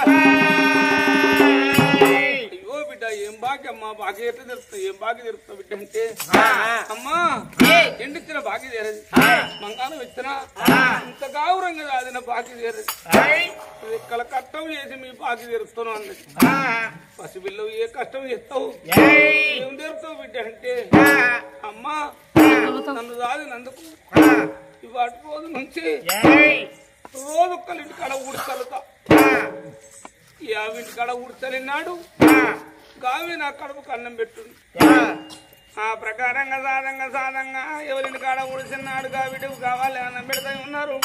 అయ్యో బిడ్డ ఏం బాకమ్మా బాకి ఎట్లా తెరుస్తా ఏం బాకి తెరుస్తా బిడ్డ అంటే అమ్మా ఎండిచ్చిన బాకి తీరదు మంగానం ఇచ్చిన ఇంత గౌరంగా కాదిన బాకి తీరదు ఇక్కడ కష్టం చేసి మీ బాకి తెరుస్తాను అన్నది పసిపిల్లవు ఏ కష్టం చేస్తావు ఏం తెరుస్తావు బిడ్డ అంటే అమ్మా నన్ను దాదినందుకు ఇవాటి రోజు నుంచి రోజు ఒక్కరింటి కాడ ఊడ్చలుతా యావింటి కాడ ఊడ్చలిన్నాడు గావి నా కడుపుకు అన్నం పెట్టుంది ఆ ప్రకారంగా సాధంగా సాధంగా ఎవరిని కాడ ఊడిసినాడు గావిడకు కావాలి అన్నం పెడతా ఉన్నారు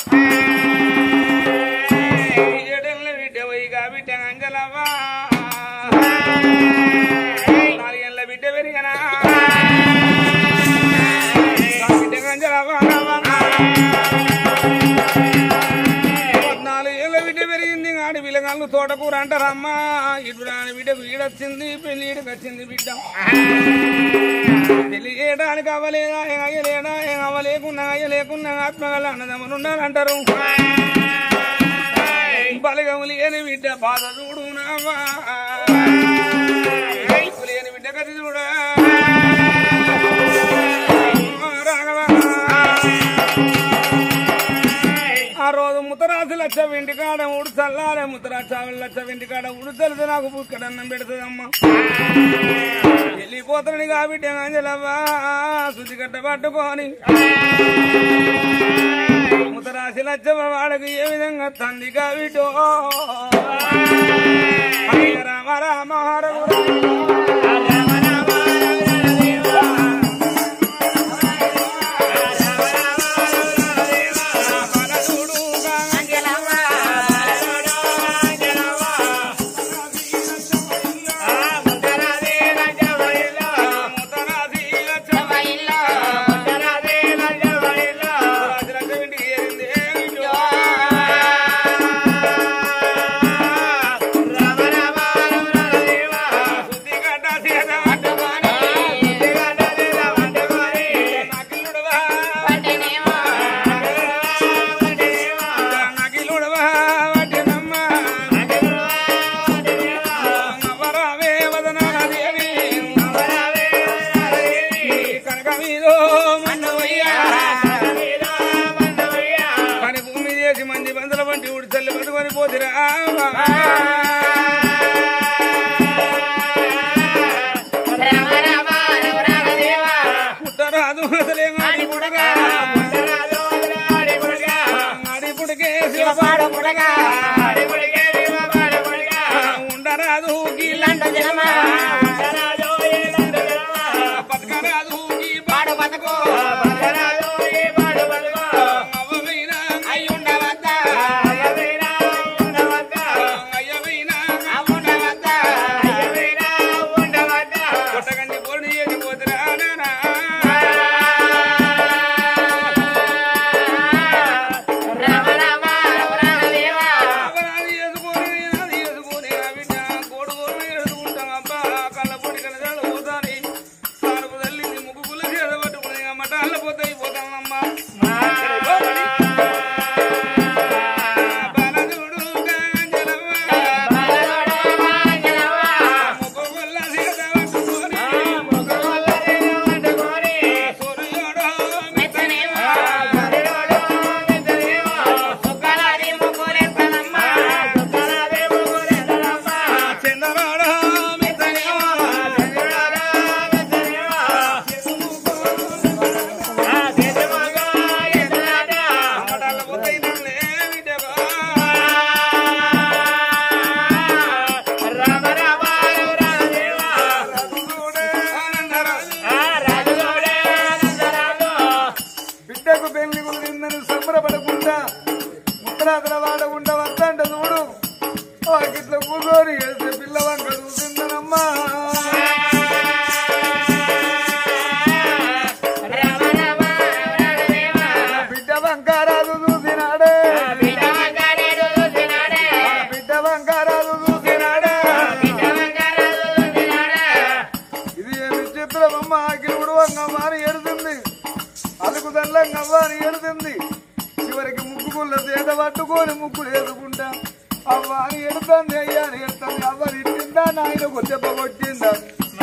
ఏడెళ్ళ బిడ్డ పోయి గాబిడ్డ అంజలవ్వా నాలుగేళ్ళ బిడ్డ పెరిగనా గాబిడ్డ అంజలవ్వా పద్నాలుగు ఏళ్ళ బిడ్డ పెరిగింది ఆడి పిల్లగాళ్ళు తోటకూర అంటారమ్మా ఇటు రాని బిడ్డకు ఈడొచ్చింది పెళ్లి ఈడకి వచ్చింది బిడ్డ పెళ్లి చేయడానికి అవ్వలేదా ఏం అయ్యలేదా ఏం అవ్వలేకున్నా అయ్యలేకున్నా ఆత్మగల అన్నదమ్ములు ఉన్నారంటారు బలగములు లేని బిడ్డ బాధ చూడు నావా లేని బిడ్డ కథ చూడా రాఘవా ఆ రోజు ముతరాజు లక్ష వెంటి కాడ ఊడు చల్లారే ముతరాజు లక్ష వెంటి కాడ ఊడు తెలిసి నాకు బుక్కడ అన్నం పెడుతుందమ్మా వెళ్ళిపోతాడు కాబట్టి అంజలవ్వా శుద్ధి కట్ట పట్టుకొని ముతరాశి లచ్చమ్మ వాడకు ఏ విధంగా తంది కావిటో రామ రామ ఆ మీదో మన్నవయ్యా పని భూమి చేసి మంది బందల వంటి ఊడి తల్లి బతుకొని పోతిరా పుట్టరాదు అసలే ఆడి పుడగా ఆడి పుడకే శివపాడు ఉండరాదు గీలంట జనమా బతకరాదు ఈ పాడు బతకో అవ్వమైనా అయ్యుండవద్దా అయ్యమైనా కొట్టగండి పొడి చేసి పోతురా నానా అవరాది చేసుకొని అది చేసుకొని ఆ బిడ్డ కోడుకోని ఎదుగుంటాం అబ్బా కళ్ళ పొడి కళ్ళ పోతాని సారుపు తల్లింది ముగ్గు పుల్ల చేత పట్టుకుని అమ్మట అల్ల పోతాయి పోతానమ్మా బాలదుడు గాంజలవ్వ ముగ్గు పుల్ల చేత పట్టుకొని సూర్యుడు మెత్తనేవా చంద్రవాడ మెత్తనేవా అమ్మటాల పోతాయి నన్నే బిడ్డగా బిడ్డకు పెళ్లి కుదిరిందని సంబరపడకుండా ముత్తరాతల వాడ ఉండవద్దంట చూడు వాకిట్ల కూర్చొని ఏడితే పిల్ల వంక చూసిందనమ్మా బిడ్డ వంకారాలు చూసినాడే బిడ్డ వంకారాలు చూసినాడే ఇది ఏమి చిత్రమమ్మ ఆకిలి ఉడవంగమ్మ అని ఎడుతుంది అలుగు దల్లంగమ్మ అని ఎడుతుంది చివరికి ముగ్గు పుల్ల చేత పట్టుకొని ముగ్గులు వేసుకుంటా అవ్వ అని ఎడుతుంది అయ్యా అని ఎడుతుంది అవ్వ తిట్టిందా నాయనకు దెబ్బ కొట్టిందా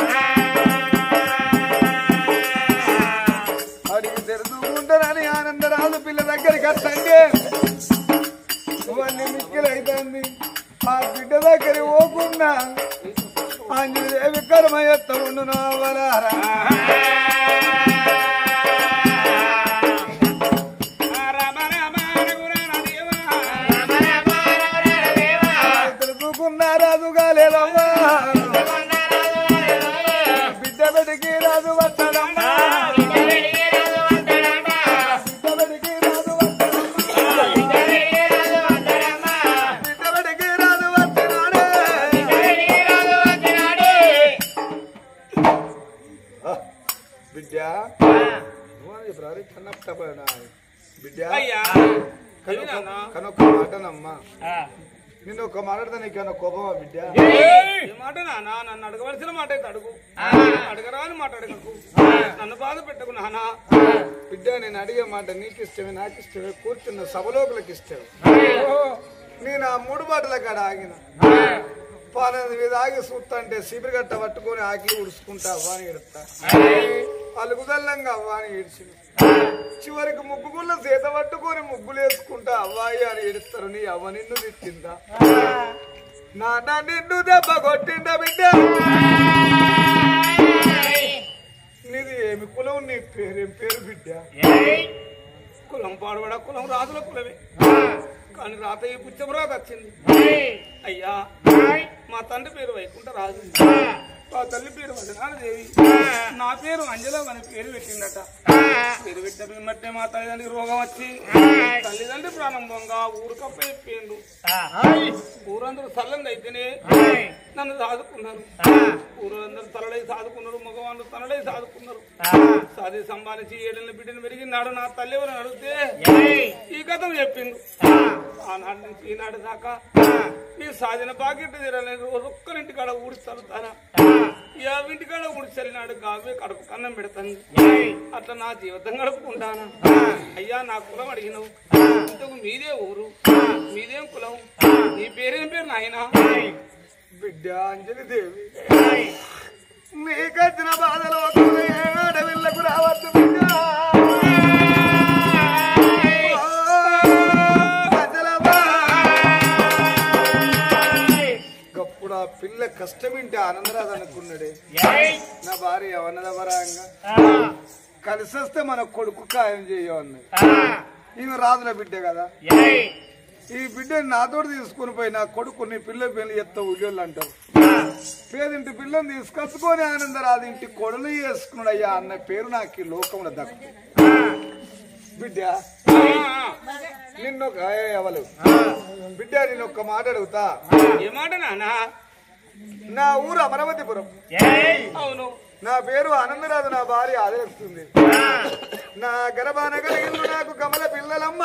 అడిగి తెరుచుకుంటానని ఆనందరాలు పిల్ల దగ్గరికి వస్తండి ఇవన్నీ మిక్కిలైతుంది ఆ బిడ్డ దగ్గర పోకుండా ఆంజనేయ కర్మయత్త ఉండు నవరారా తెలుసుకున్న రాజుగా లేదమ్మా బిడ్డ బిడ్డకి రాజు పట్టడమ్మా బిడ్డ బిడ్డకి రాజు పట్టడమ్మా బిడ్డ బిడ్డకి రాజు పట్టినాడే బిడ్డ కన్నప్ప బిడ్డ అయ్యా కనొక్క మాటనమ్మా నిన్ను ఒక మాట్లాడితే నీకన్నా కోపమా బిడ్డ ఈ మాట నాన్న నన్ను అడగవలసిన మాట అయితే అడుగు అడగరా అని మాట అడగకు నన్ను బాధ పెట్టకు నాన్న బిడ్డ నేను అడిగే మాట నీకు ఇష్టమే నాకు ఇష్టమే కూర్చున్న సభలోకులకు ఇష్టమే నేను ఆ మూడు బాటల కాడ ఆగిన పన్నెండు మీద ఆగి చూస్తుంటే సిబిరి గట్ట పట్టుకొని ఆకి ఉడుచుకుంటా అవ్వాని ఎడతా అలుగుదల్లంగా అవ్వాని ఏడ్చి చివరికి ముగ్గుగుళ్ళ చేత పట్టుకొని ముగ్గులు వేసుకుంటా అవ్వాయి అని ఏడుస్తారు నీ అవ్వ నిన్ను తిట్టిందా నాన్న నిన్ను దెబ్బ కొట్టిందా బిడ్డ నీది ఏమి కులం నీ పేరేం పేరు బిడ్డ కులం పాడబడ కులం రాజుల కులమే కానీ రాత ఈ పుచ్చం రాత వచ్చింది అయ్యా మా తండ్రి పేరు వైకుంఠ రాజు మా తల్లి పేరు వదనాదేవి నా పేరు అంజలం అని పేరు పెట్టిందట పేరు పెట్టిన పిమ్మటే మా తల్లిదండ్రికి రోగం వచ్చి తల్లిదండ్రి ప్రాణం పొంగ ఊరికప్ప చెప్పిండు ఊరందరూ చల్లంగా అయితేనే నన్ను సాదుకున్నారు ఊరందరూ తలడై సాదుకున్నారు మగవాళ్ళు తలడై సాదుకున్నారు సాది సంపాదించి ఏడెళ్ళ బిడ్డను పెరిగినాడు నా తల్లి ఎవరు అడిగితే ఈ కథం చెప్పిండు ఆనాడు నుంచి ఈనాడు దాకా నీ సాధిన బాకెట్ తీరాలని రోజు ఒక్కరింటి కాడ ఊడి చల్లుతానా యావింటి కాడ ఊడి చల్లినాడు గావే కడుపు కన్నం పెడతాను అట్లా నా జీవితం గడుపుకుంటానా అయ్యా నా కులం అడిగినావు ఇంతకు మీదే ఊరు మీదేం కులం నీ పేరేం పేరు నాయనా బిడ్డ అంజలి దేవి నీకొచ్చిన బాధలో ఆడవిళ్ళకు రావద్దు బిడ్డ కష్టం ఇంటే ఆనందరాజు అనుకున్నాడే ఏయ్. నా భార్య అవన్నదవరాంగా ఆ, కలిసి వస్తే మన కొడుకు ఖాయం చేయమన్నది ఆ, ఈమె రాజుల బిడ్డ కదా ఏయ్. ఈ బిడ్డని నాతోటి తీసుకుని పోయి నా కొడుకు నీ పిల్ల పెళ్లి ఎత్త ఉద్యోగులు అంటారు పేదింటి పిల్లని తీసుకొచ్చుకొని ఆనందరాజు ఇంటి కొడలు చేసుకున్నాడు అయ్యా అన్న పేరు నాకు ఈ లోకంలో దక్కు బిడ్డ నిన్ను ఒక ఏ ఎవరు బిడ్డ నేను ఒక్క మాట అడుగుతా ఏమాట నానా నా ఊరు అమరావతిపురం ఏయ్. అవును నా పేరు ఆనందరాజు నా భార్య ఆదరిస్తుంది నా గర్భాన కలిగింది నాకు కమల పిల్లలమ్మ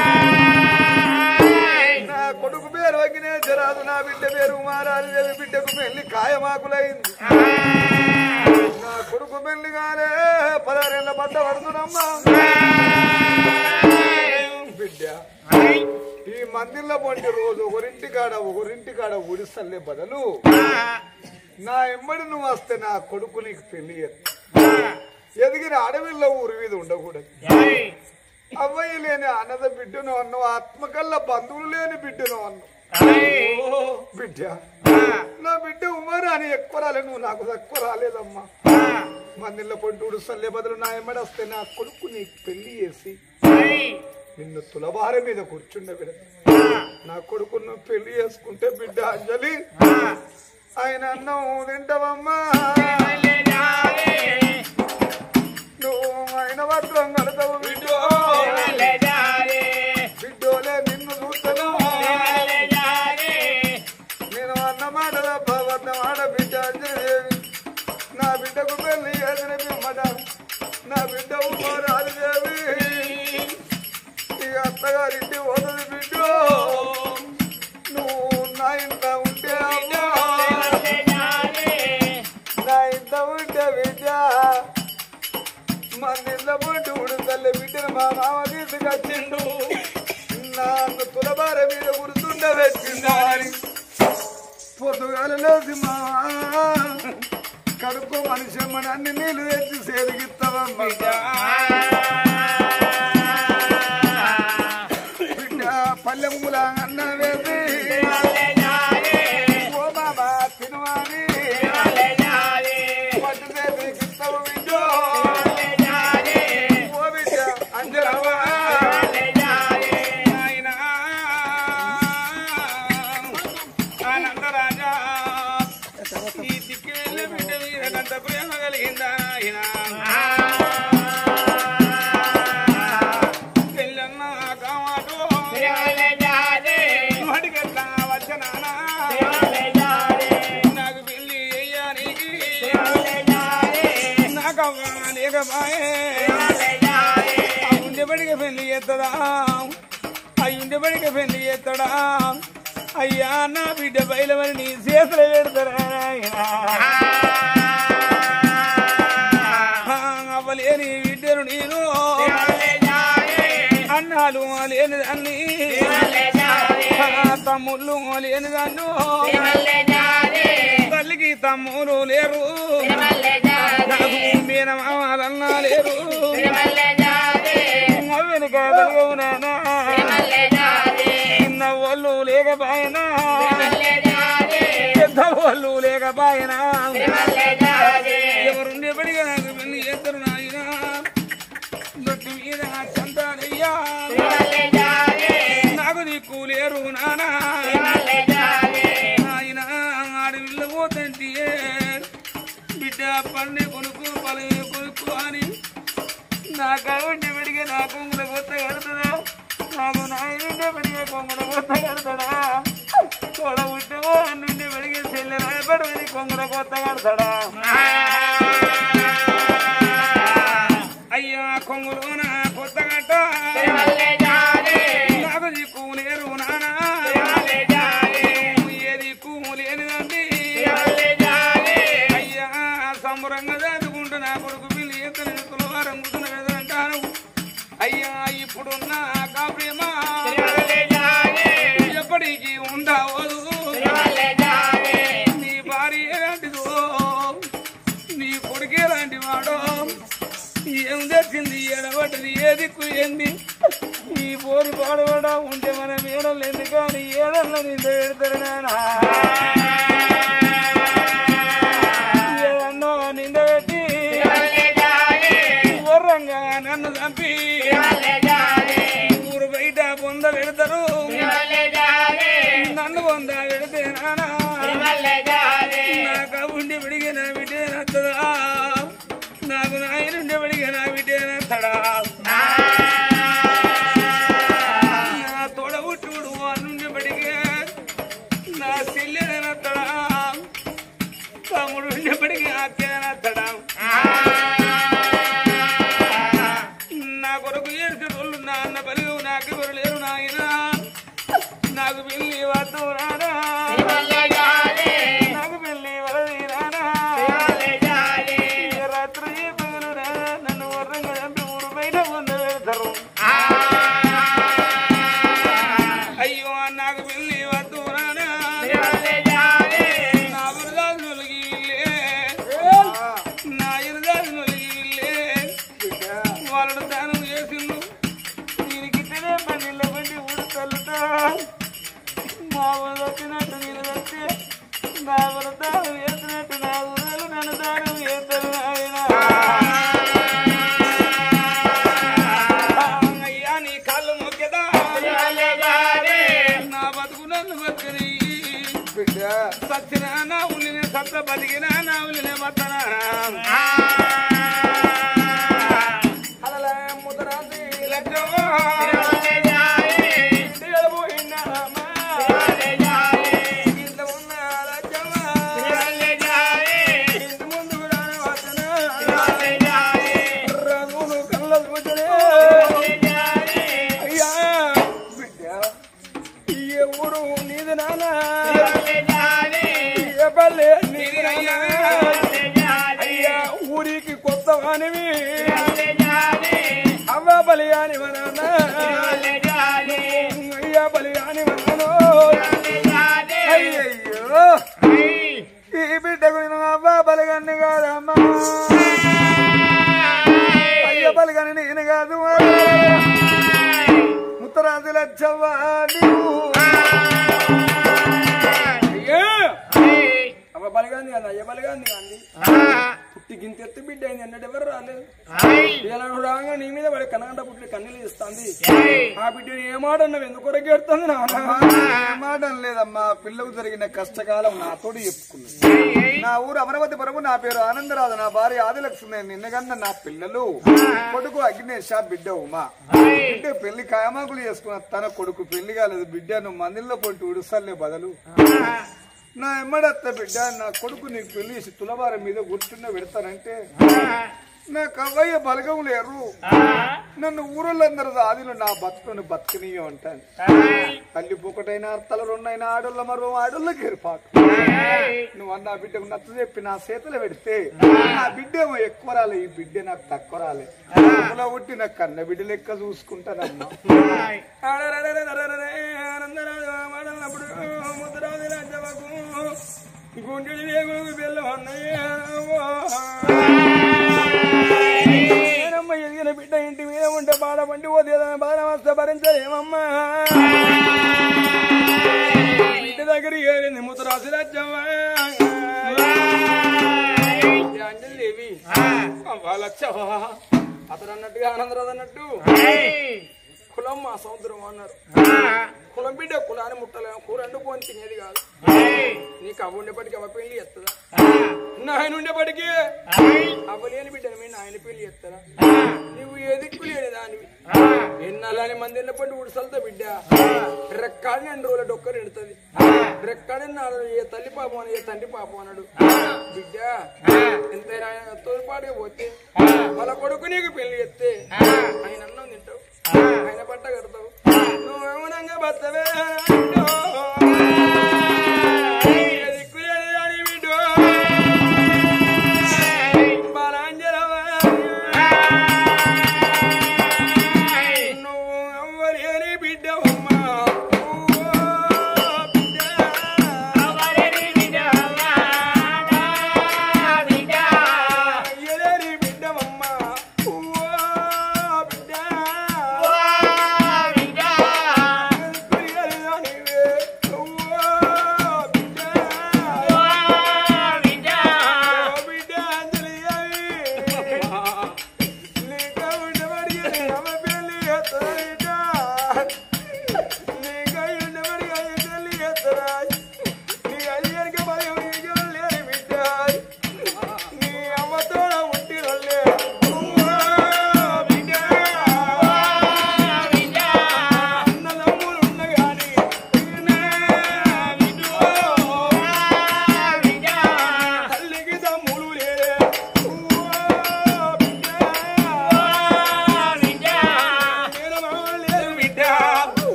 నా కొడుకు పేరు అగ్నేశ్వరాజు నా బిడ్డ పేరు ఉమారాజు దేవి బిడ్డకు పెళ్లి ఖాయమాకులైంది నా కొడుకు పెళ్లి కాలే పదహారేళ్ల పడ్డ పడుతున్నమ్మా బిడ్డ ఈ మందిర్లో పొంటి రోజు ఒకరింటి కాడ ఒకరింటి కాడ ఊడిసల్లే బదులు నా ఎంబడి నువ్వు వస్తే నా కొడుకు నీకు పెళ్లి చేస్తా. ఎదిగిన అడవిలో ఊరి మీద ఉండకూడదు ఏయ్. అవ్వయ్య లేని అన్నద బిడ్డను అన్నావు ఆత్మకల్ల బంధువులు లేని బిడ్డను అన్నావు ఏయ్. బిడ్డ నా బిడ్డ ఉమరు అని ఎక్కువ రాలే నువ్వు నాకు తక్కువ రాలేదమ్మా మందిలో పొంటుడు సల్లే బదులు నా ఎమ్మడి వస్తే నా కొడుకు నీకు పెళ్లి చేసి ఏయ్. నిన్ను తులబార మీద కూర్చుండే బిడ్డ నా కొడుకు నువ్వు పెళ్లి చేసుకుంటే బిడ్డ అంజలి ఆయన అన్నం తింటావమ్మా నువ్వు ఆయన వస్త్రం కడతావు బిడ్డో బిడ్డోలే నిన్ను చూస్తాను నేను అన్న మాట తప్ప వద్ద మాట బిడ్డ అంజనేవి నా బిడ్డకు పెళ్లి చేసిన బిమ్మట నా బిడ్డ ఉమారాజు దేవి ఈ అత్తగారింటి పోతుంది బిడ్డో నువ్వు నా ఇంట ఉంటే అమ్మా నా ఇంట ఉంటే బిడ్డ మందిలో పుట్టి ఉడుతల్లే బిడ్డను మా మామ తీసుకొచ్చిండు నాకు తులబార మీద గుర్తుండ పెట్టిందని పొద్దుగాలలో మావా కడుపు మనిషి మన అన్ని నీళ్లు తెచ్చి సేదిగిస్తావమ్మా బిడ్డ పల్లె మూల అన్న వేసి ఓ మామ తినవాని పట్టు సేదిగిస్తావు బిడ్డో ఓ బిడ్డ అంజలవా ఆయన ఆనందరాజా ఈ దిక్కు వెళ్ళి బిడ్డ మీద కంట ప్రేమ కలిగిందా ఆయన పెళ్ళన్న కామాటో వాడికెట్లా వచ్చనానా నాకు పెళ్లి అయ్యానికి నాకు అవ్వ లేకపాయే ఉండబడికి పెళ్లి చేస్తాడా అవి ఉండబడికి పెళ్లి చేస్తాడా అయ్యా నా బిడ్డ బయలువని నీ చేతులు పెడతారా అవ్వలేని బిడ్డను నేను అన్నాలు లేని దాన్ని తమ్ముళ్ళు లేని దాన్ని తల్లికి తమ్ములు లేరు నాకు మీనమాలన్నా లేరు వెనుక వెలుగునానా చిన్న వాళ్ళు లేకపోయినా పెద్ద వాళ్ళు లేకపోయినా ఎవరుండేపడిగా నాకు పెళ్లి చేస్తారు నాయన దొడ్డి మీద చందాలయ్యా నాకు దిక్కు లేరు నానా ఆయన ఆడవిల్ల పోతంటే బిడ్డ పండి కొనుక్కు పలు కొనుక్కు అని నా కవండి పెడిగే నా కొంగుల కొత్త కడుతుందా నాకు నాయనుండే పెడిగే కొంగుల కొత్త కడతాడా తోడ పుట్టమో నుండి పెడిగే చెల్లె రాయబడి కొంగుల కొత్త కడతాడా అయ్యా కొంగులోన కొత్త కట్ట నాకు దిక్కు లేరు నానా ఏది దిక్కు లేనిదండి అయ్యా సంబరంగా చదువుకుంటూ నా కొడుకు పిల్లి ఎత్తన కులవారం కూతున్న అంటాను అయ్యా ఇప్పుడున్న కాప్రేమ ఎప్పటికీ ఉండవదు నీ భార్య ఎలాంటిదో నీ కొడుకు ఎలాంటి వాడో ఏం తెచ్చింది ఎడబడ్డది ఏ దిక్కు ఏంది ఈ పోరు పాడబడా ఉంటే మన మేడలు ఎందుకు కానీ ఏడల్లో నింద పెడతారు నానా చంపి ఊరు బయట పొంద పెడతారు నన్ను పొంద పెడితే నానా నాకు ఉండి పిడిగిన బిడ్డే నచ్చదా నాకు నాయనుండి పిడిగిన బిడ్డే నచ్చడా నా తోడ ఉట్టుడు నుండి పడిగే నా చెల్లెన నచ్చడా తమ్ముడు ఉండేప్పటికీ అక్కే నచ్చడా నా కొరకు ఏడు రోజులు నా అన్న బలివు నాకు ఎవరు లేరు నాయన నాకు పెళ్లి వద్దు రానా నాకు పెళ్లి వరది రానా రాత్రి పగలు రానా నన్ను వర్రంగా చంపి ఊరు బయట పొంద పెడతారు అయ్యో నాకు పెళ్లి వద్దు రానా నా వరదాలు నొలిగిల్లే నా ఇరదాలు నొలిగిల్లే వాళ్ళను దానం చేసిండు దీనికి ఇతనే పన్నెళ్ళ బండి ఉడతలుతా మా ఊరు వచ్చినట్టు నేను వస్తే నా వరదాలు వేసినట్టు నా ఊరు నన్ను దానం చేస్తారు ఆయన అయ్యా నీ కాళ్ళు మొక్కేదా నా బతుకు నన్ను బతుకని బిడ్డ సచ్చిన నా ఉల్లినే సత్త బతికిన నా ఉల్లినే బతనా అలలా ముదరాది లజ్జమో పోయినామా ఇంట్లో ఉన్న లజ్జమా ఇంటి ముందు రాని వచన రంగులు కళ్ళ ముచ్చనే అయ్యా బిడ్డ ఈ ఊరు నీది నానా ఏ పల్లె నీది నానా అయ్యా ఊరికి కొత్త వానివి అవ్వ బలి అని నాన్న అయ్యా బలి అని మనను అయ్యయ్యో ఈ బిడ్డకు నేను అవ్వ బలిగన్ని కాదమ్మా అయ్య బలిగని నేను కాదు ముత్తరాజు లచ్చవ్వా నీవు అయ్యా అవ్వ బలిగాంది కదా అయ్య బలిగాంది కానీ పుట్టి గింతెత్తి బిడ్డ అయింది అన్నట్టు ఎవరు రాలేదు ఇలా రాగా నీ మీద వాడి కనగంట పుట్టి కన్నీళ్ళు ఇస్తుంది ఆ బిడ్డ ఏ మాట అన్నావు ఎందుకు కొరకెడుతుంది మాట లేదమ్మా పిల్లకు జరిగిన కష్టకాలం నాతోటి చెప్పుకున్నది నా ఊరు అమరావతి పరము నా పేరు ఆనందరాజు నా భార్య ఆదిలక్ష్మి నిన్నగన్న నా పిల్లలు కొడుకు అగ్నేష్ బిడ్డ ఉమా బిడ్డ పెళ్లి కాయమాకులు చేసుకున్న తన కొడుకు పెళ్లి కాలేదు బిడ్డ నువ్వు మందిలో పొట్టి ఉడుసల్లే బదులు నా ఎమ్మడత్త బిడ్డ నా కొడుకు నీకు పెళ్లి చేసి తులవారం మీద గుర్తున్న పెడతానంటే నా కవ్వయ్య బలగం లేరు నన్ను ఊరోళ్ళందరూ ఆదిలో నా బతుకుని బతుకునియో అంటాను తల్లి పొకటైనా అర్థాలు రెండైనా ఆడోళ్ళ మరో ఆడోళ్ళకి ఏర్పాటు నువ్వు అన్న బిడ్డకు నచ్చ చెప్పి నా చేతులు పెడితే నా బిడ్డ ఏమో ఎక్కువ రాలే ఈ బిడ్డ నాకు తక్కువ రాలే అలా ఉట్టి నాకు కన్న బిడ్డ లెక్క చూసుకుంటానమ్మా ఆనందరాజు ముద్రాది రాజవకు గుండెడి వేగులకు బెల్లం అన్నయ్యమ్మ ఎదిగిన బిడ్డ ఇంటి మీద ఉంటే బాధ పండి పోతేదని బాధ వస్తే భరించలేమమ్మా బిడ్డ దగ్గర ఏరింది ముద్రాసి రాజ్యమ్మా అంజలిదేవి వాళ్ళచ్చవా అతను అన్నట్టుగా ఆనందరాజు అన్నట్టు కులం మా సముద్రం అన్నారు కులం బిడ్డ కులాన్ని ముట్టలేము కూర వండుకొని తినేది కాదు నీకు అవ్వ ఉండేపటికి అవ్వ పెళ్లి ఎత్తదా నాయన ఉండేపటికి అవ్వలేని బిడ్డని మీ నాయన పెళ్లి ఎత్తదా నువ్వు ఏ దిక్కు లేని దానివి ఎన్నాలని మంది ఎన్నపండి ఉడిసలతో బిడ్డ రెక్కాడి రెండు రోజుల డొక్క నిడుతుంది రెక్కాడి నాడు ఏ తల్లి పాపం అని ఏ తండ్రి పాపం అన్నాడు బిడ్డ ఎంతైనా ఆయన తోడుపాటుగా పోతే వాళ్ళ కొడుకు నీకు పెళ్లి ఎత్తే ఆయన అన్నం తింటావు ఆయన బట్ట కడతావు నువ్వు ఏమనంగా బతవే నువ్వు అవ్వలేని బిడ్డవమ్మా బిడ్డ అయ్యలేని బిడ్డవమ్మా బిడ్డ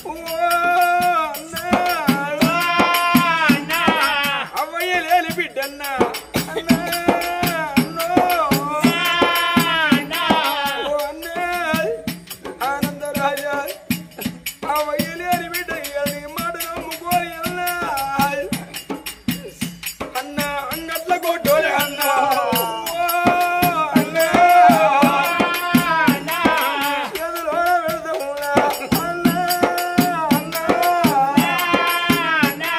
ఓ అన్నా అవ్వయ్య లేని బిడ్డన్న అన్నా అన్నో. ఓ అన్నా ఆనందరాజా అవ్వయ్య లేని బిడ్డ నీ మాట నమ్ముకోని అన్నా అన్న అంగట్ల కొట్టోలే అన్న ఓ అన్నా ఎదురో వెళ్దామురా అన్నా అన్నా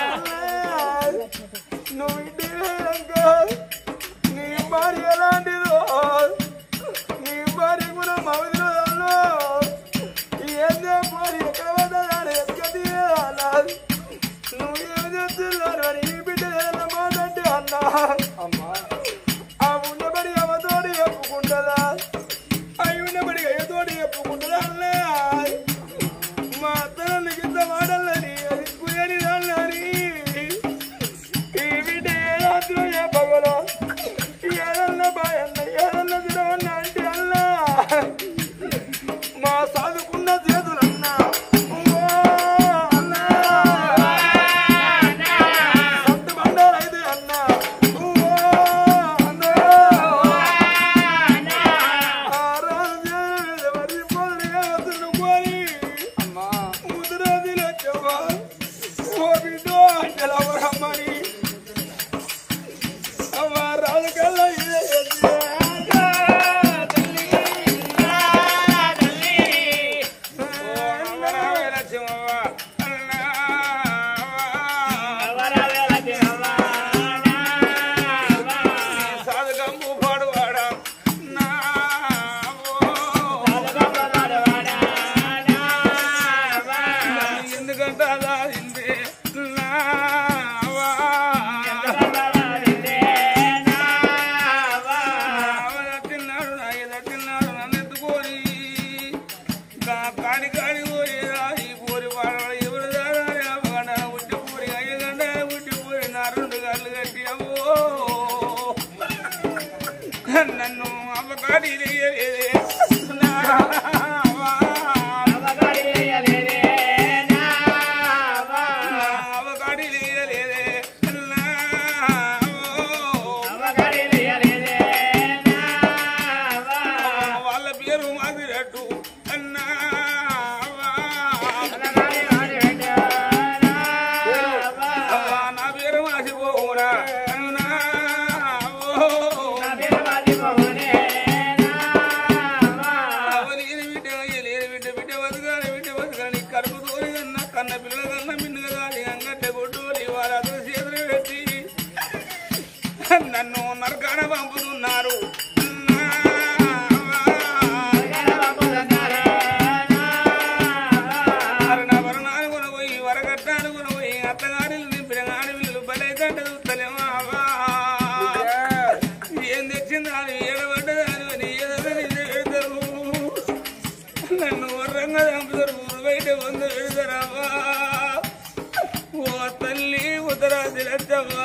నువ్వు ఇంటికి వెళ్ళాక నీ భార్య ఎలాంటిదో నీ భార్య కూడా మవిదిలో ఏందో భార్య ఎక్కడ పడ్డదాని ఎక్కడి నువ్వు ఏం చేస్తున్నారు అని ఈ బిడ్డ ఏదైనా మాట్లాడి అన్నా అమ్మా ఆ ఉన్నబడి అవతోడి చెప్పుకుంటుందా అవి ఉన్నబడి అయ్యతోడి చెప్పుకుంటుందా అన్నా మా అత్తను కింద వాడాలని అది కుయని దాన్ని ఈ బిడ్డ ఏ రాత్రి ఏ పగలో ఏదన్నా బాయన్న ఏదన్నా తినవన్న అంటే అన్నా మా సాదుకున్న చేతులన్నా ఓ అన్నా సత్తు బండారైతే అన్నా ఓ అన్నా ఆ రాజు ఎవరి పోలిగా వదులు పోయి ముద్రాదిలో చెవ్వ ఓ బిడ్డో అంటలవరమ్మని అమ్మ రాజు కల్లా ఇదే ఎత్తే. సాధకంబు పాడువాడా నా ఎందుకంటే అలా ఇందే నావా తిన్నాడు నా ఏదో తిన్నాడు నన్ను ఎత్తుకొని కాడి కాడి పోయేదా ఈ పోరి వాడవాడు ఎవరు దాడాలి అవ్వగండ ఉట్టి పూరి అయ్యగండ ఉట్టి పూరి నా రెండు గల్లు కట్టి అవ్వో నన్ను అవ్వకాడి అవకాడి లేదే వాళ్ళ పేరు మాదిరట్టు అన్నా నా పేరు మాసిపోవురా అన్నా లేని బిడ్డ లేని బిడ్డ బిడ్డ బతకాలి బిడ్డ బతకాలి కడుపు తోలి కన్నా కన్న పిల్లల కన్నా మిన్నుగా కాలి అంగట్టె కొట్టుకోలి వారు అతను చేతులు పెట్టి నన్ను నరకాన పంపుతున్నారు వరణాలు కొనపోయి వరకట్టాలు కొనపోయి అత్తగారిలు నింపిన ఆడపిల్లలు బలే కంట చూస్తలేమా ఏం తెచ్చింది అని ఏడబడ్డదాని అని ఏదని పెడతారు నన్ను వర్రంగా చంపుతారు ఊరు బయట వంద పెడతారవ్వా ఓ తల్లి ఉత్తరాది లచ్చవ్వా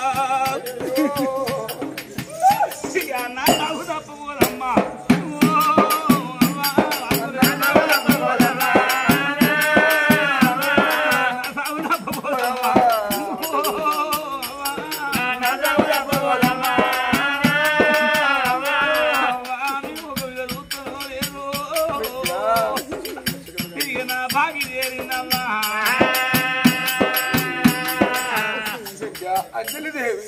నా నాకు తప్పకూడమ్మా ఓ అమ్మా, సాగు తప్పకూడమ్మా. ఓ అమ్మా. స్వామి ఒక విధ చూస్తానో లేదో. ఇక నా భాగి చేరిందమ్మా అంజలిదేవి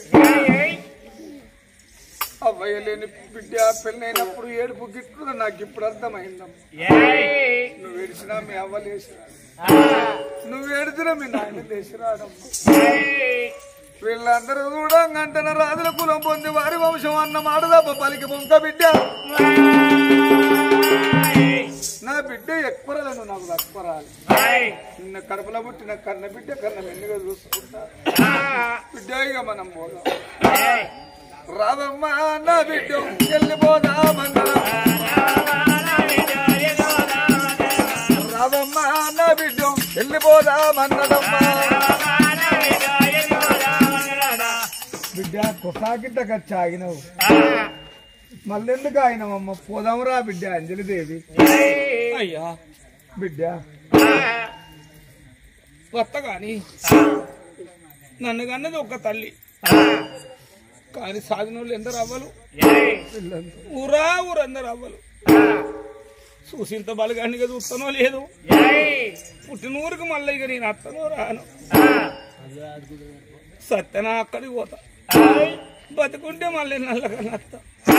అవ్వయ్య లేని బిడ్డ పెళ్ళైనప్పుడు ఏడుపు గిట్లు నాకు ఇప్పుడు అర్థమైందమ్మా నువ్వు ఏడిచినా మీ అవ్వ లేచిరా నువ్వు ఏడిచినా మీ నాయన లేచిరాడమ్మా వీళ్ళందరూ కూడా గంటన రాజుల కులం పొంది వారి వంశం అన్న మాట తప్ప పలికి పొంక బిడ్డ నా బిడ్డ ఎక్కువరాలను నాకు తక్కువరాలి నిన్న కడుపులో పుట్టిన కన్న బిడ్డ కన్న మెన్నుగా చూసుకుంటా బిడ్డ ఇక మనం పోదాం రావమ్మా నా బిడ్డ వెళ్ళిపోదామన్నా రావమ్మా నా బిడ్డ వెళ్ళిపోదామన్నదమ్మా బిడ్డ కొసాకింట ఖర్చు ఆగినవు మళ్ళెందుకు ఆగినవమ్మ పోదాంరా బిడ్డ అంజలిదేవి అయ్యా బిడ్డ వత్త గాని నన్ను కన్నది ఒక్క తల్లి కానీ సాగిన వాళ్ళు ఎందరు అవ్వలు ఊరా ఊరందరు అవ్వలు చూసింత బలగానిగా చూస్తానో లేదు పుట్టిన ఊరికి మళ్ళీ ఇక నేను అత్తనో రాను సత్యన అక్కడికి పోతా బతుకుంటే మళ్ళీ నల్లగా అత్త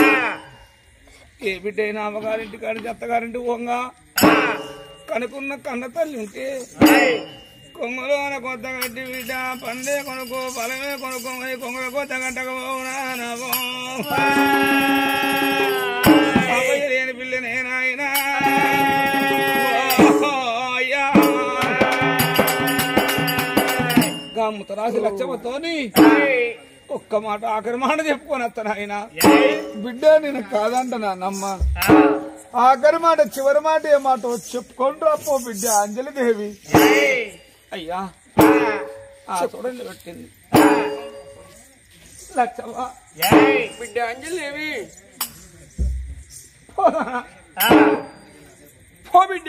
ఏ బిడ్డ అయినా అమ్మగారింటి కాడి అత్తగారింటి పోంగా కనుకున్న కన్న తల్లి ఉంటే కొంగలో కొత్త గడ్డి బిడ్డ పండే కొనుక్కో పొలమే కొనుక్కో కొంగల కొత్త గట్టకపోనా లేని పిల్ల నేనాయనా అయ్యా గమ్ముత రాసి లచ్చమ్మతోని ఒక్క మాట ఆఖరి మాట చెప్పుకొని వస్తాను ఆయన బిడ్డ నేను కాదంటనా నమ్మ ఆఖరి మాట చివరి మాట ఏ మాట చెప్పుకుంటూ అప్పో బిడ్డ అంజలి దేవి అయ్యా ఆ చూడండి పెట్టింది లచ్చవ్వ బిడ్డ అంజలివి పో బిడ్డ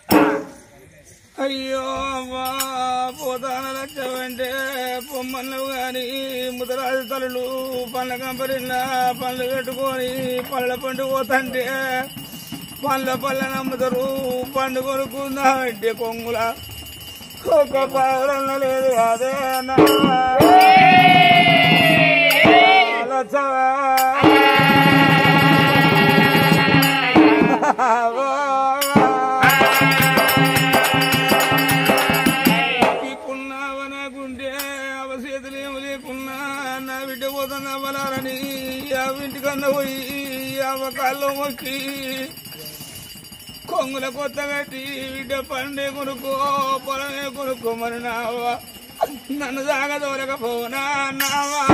అయ్యో అమ్మా పోతాన లచ్చవంటే పొమ్మన్నవు గాని ముదరాజు తలలు పండ్ల కంపరిన పండ్లు కట్టుకొని పళ్ళ పండు పోతంటే పండ్ల పళ్ళ నమ్ముతారు పండు కొనుక్కుందా అంటే కొంగుల ఒక పాలన లేదు అదే నా లచ్చవా నాకున్నావనాకుంటే అవసేతులు ఏమి లేకున్నా నా బిడ్డ పోతున్న బలారని ఇంటికన్నా పోయి అవ కాళ్ళు మొక్కి కొంగుల కొత్త కట్టి బిడ్డ పండే కొనుక్కో పొలమే కొనుక్కో మరి నావా నన్ను దాగా దొరకపోనా నావా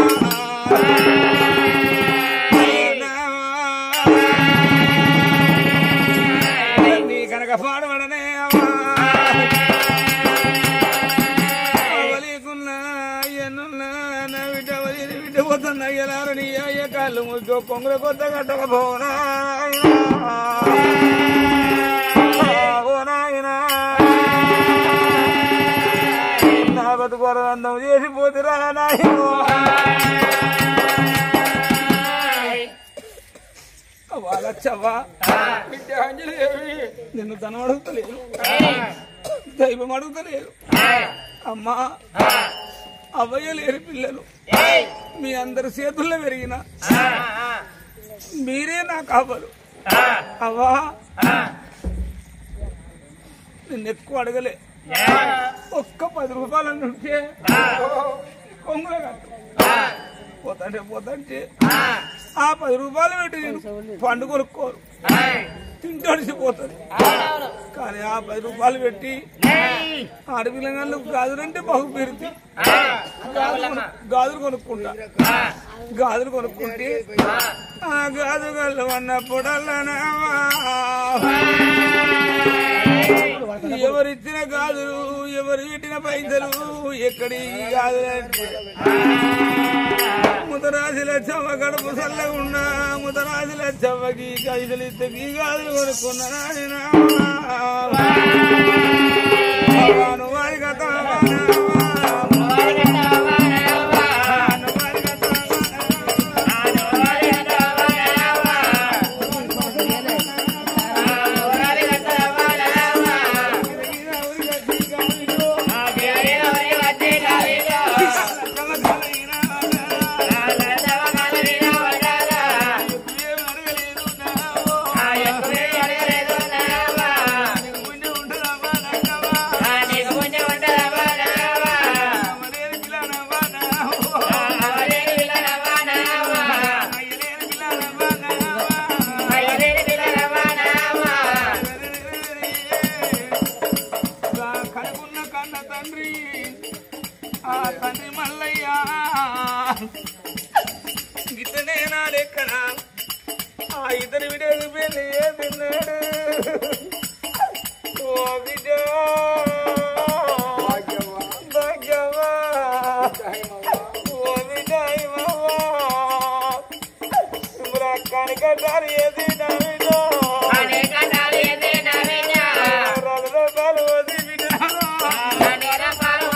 నీ కనుక పాడబడనే అవలీకున్నా అయ్యనున్నా నా బిడ్డ వలి బిడ్డ పోతున్నా అయ్యలారు నీ అయ్య కాళ్ళు ముగ్గో కొంగుల కొత్త కట్టకపోనా ఓ నాయనా నా బతుకోర అందం చేసిపోతురా నాయనో వాళ్ళచ్చవ్వా బిడ్డ అంజలి నిన్ను ధనం అడుగుతలేదు దైవం అడుగుతలేదు అమ్మా అవ్వయ్య లేని పిల్లలు మీ అందరి చేతుల్లో పెరిగిన మీరే నా కాపలు అవ్వా నిన్ను ఎక్కువ అడగలే ఒక్క పది రూపాయలు ఉంటే కొంగుల కట్టు పోతంటే పోతంటే ఆ పది రూపాయలు పెట్టి నేను పండు కొనుక్కోరు తింటడిసిపోతుంది కానీ ఆ పది రూపాయలు పెట్టి ఆడపిల్లగాళ్ళు గాజులంటే బహు పెరుగు గాజులు కొనుక్కుంటా గాజులు కొనుక్కుంటే ఆ గాజు గల్లు అన్నప్పుడల్లా ఎవరిచ్చిన గాజులు ఎవరు పెట్టిన పైసలు ఎక్కడి గాజులంటే ముదరాజుల చెవ్వ గడుపు చల్లగున్నా ముదరాజుల చెవ్వకి కైసలు ఇద్దకి గాజులు కొనుక్కున్న నాయన వారి కథ కనుకున్న కన్న తండ్రి ఆ తండ్రి మల్లయ్య గిట్టనే నా లెక్కన ఆ ఇద్దరు విడేది పెళ్లి తిన్నాడు ఓ బిడ్డ భాగ్యవా ఓ బిడ్డ కనకటారు ఏది నా బిడ్డ రగరగాలు వది బిడ్డ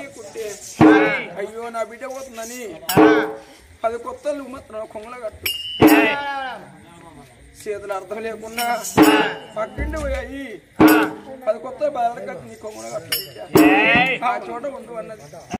కుట్టే అయ్యో నా బిడ్డ పోతుందని అది కొత్తలు మాత్రం కొంగల కట్టు చేతులు అర్థం లేకుండా పక్కింటి పోయి అయ్యి అది కొత్త బాధ కట్టు నీ కొంగల కట్టు బిడ్డ. ఏయ్ ఆ చోట ఉండు అన్నది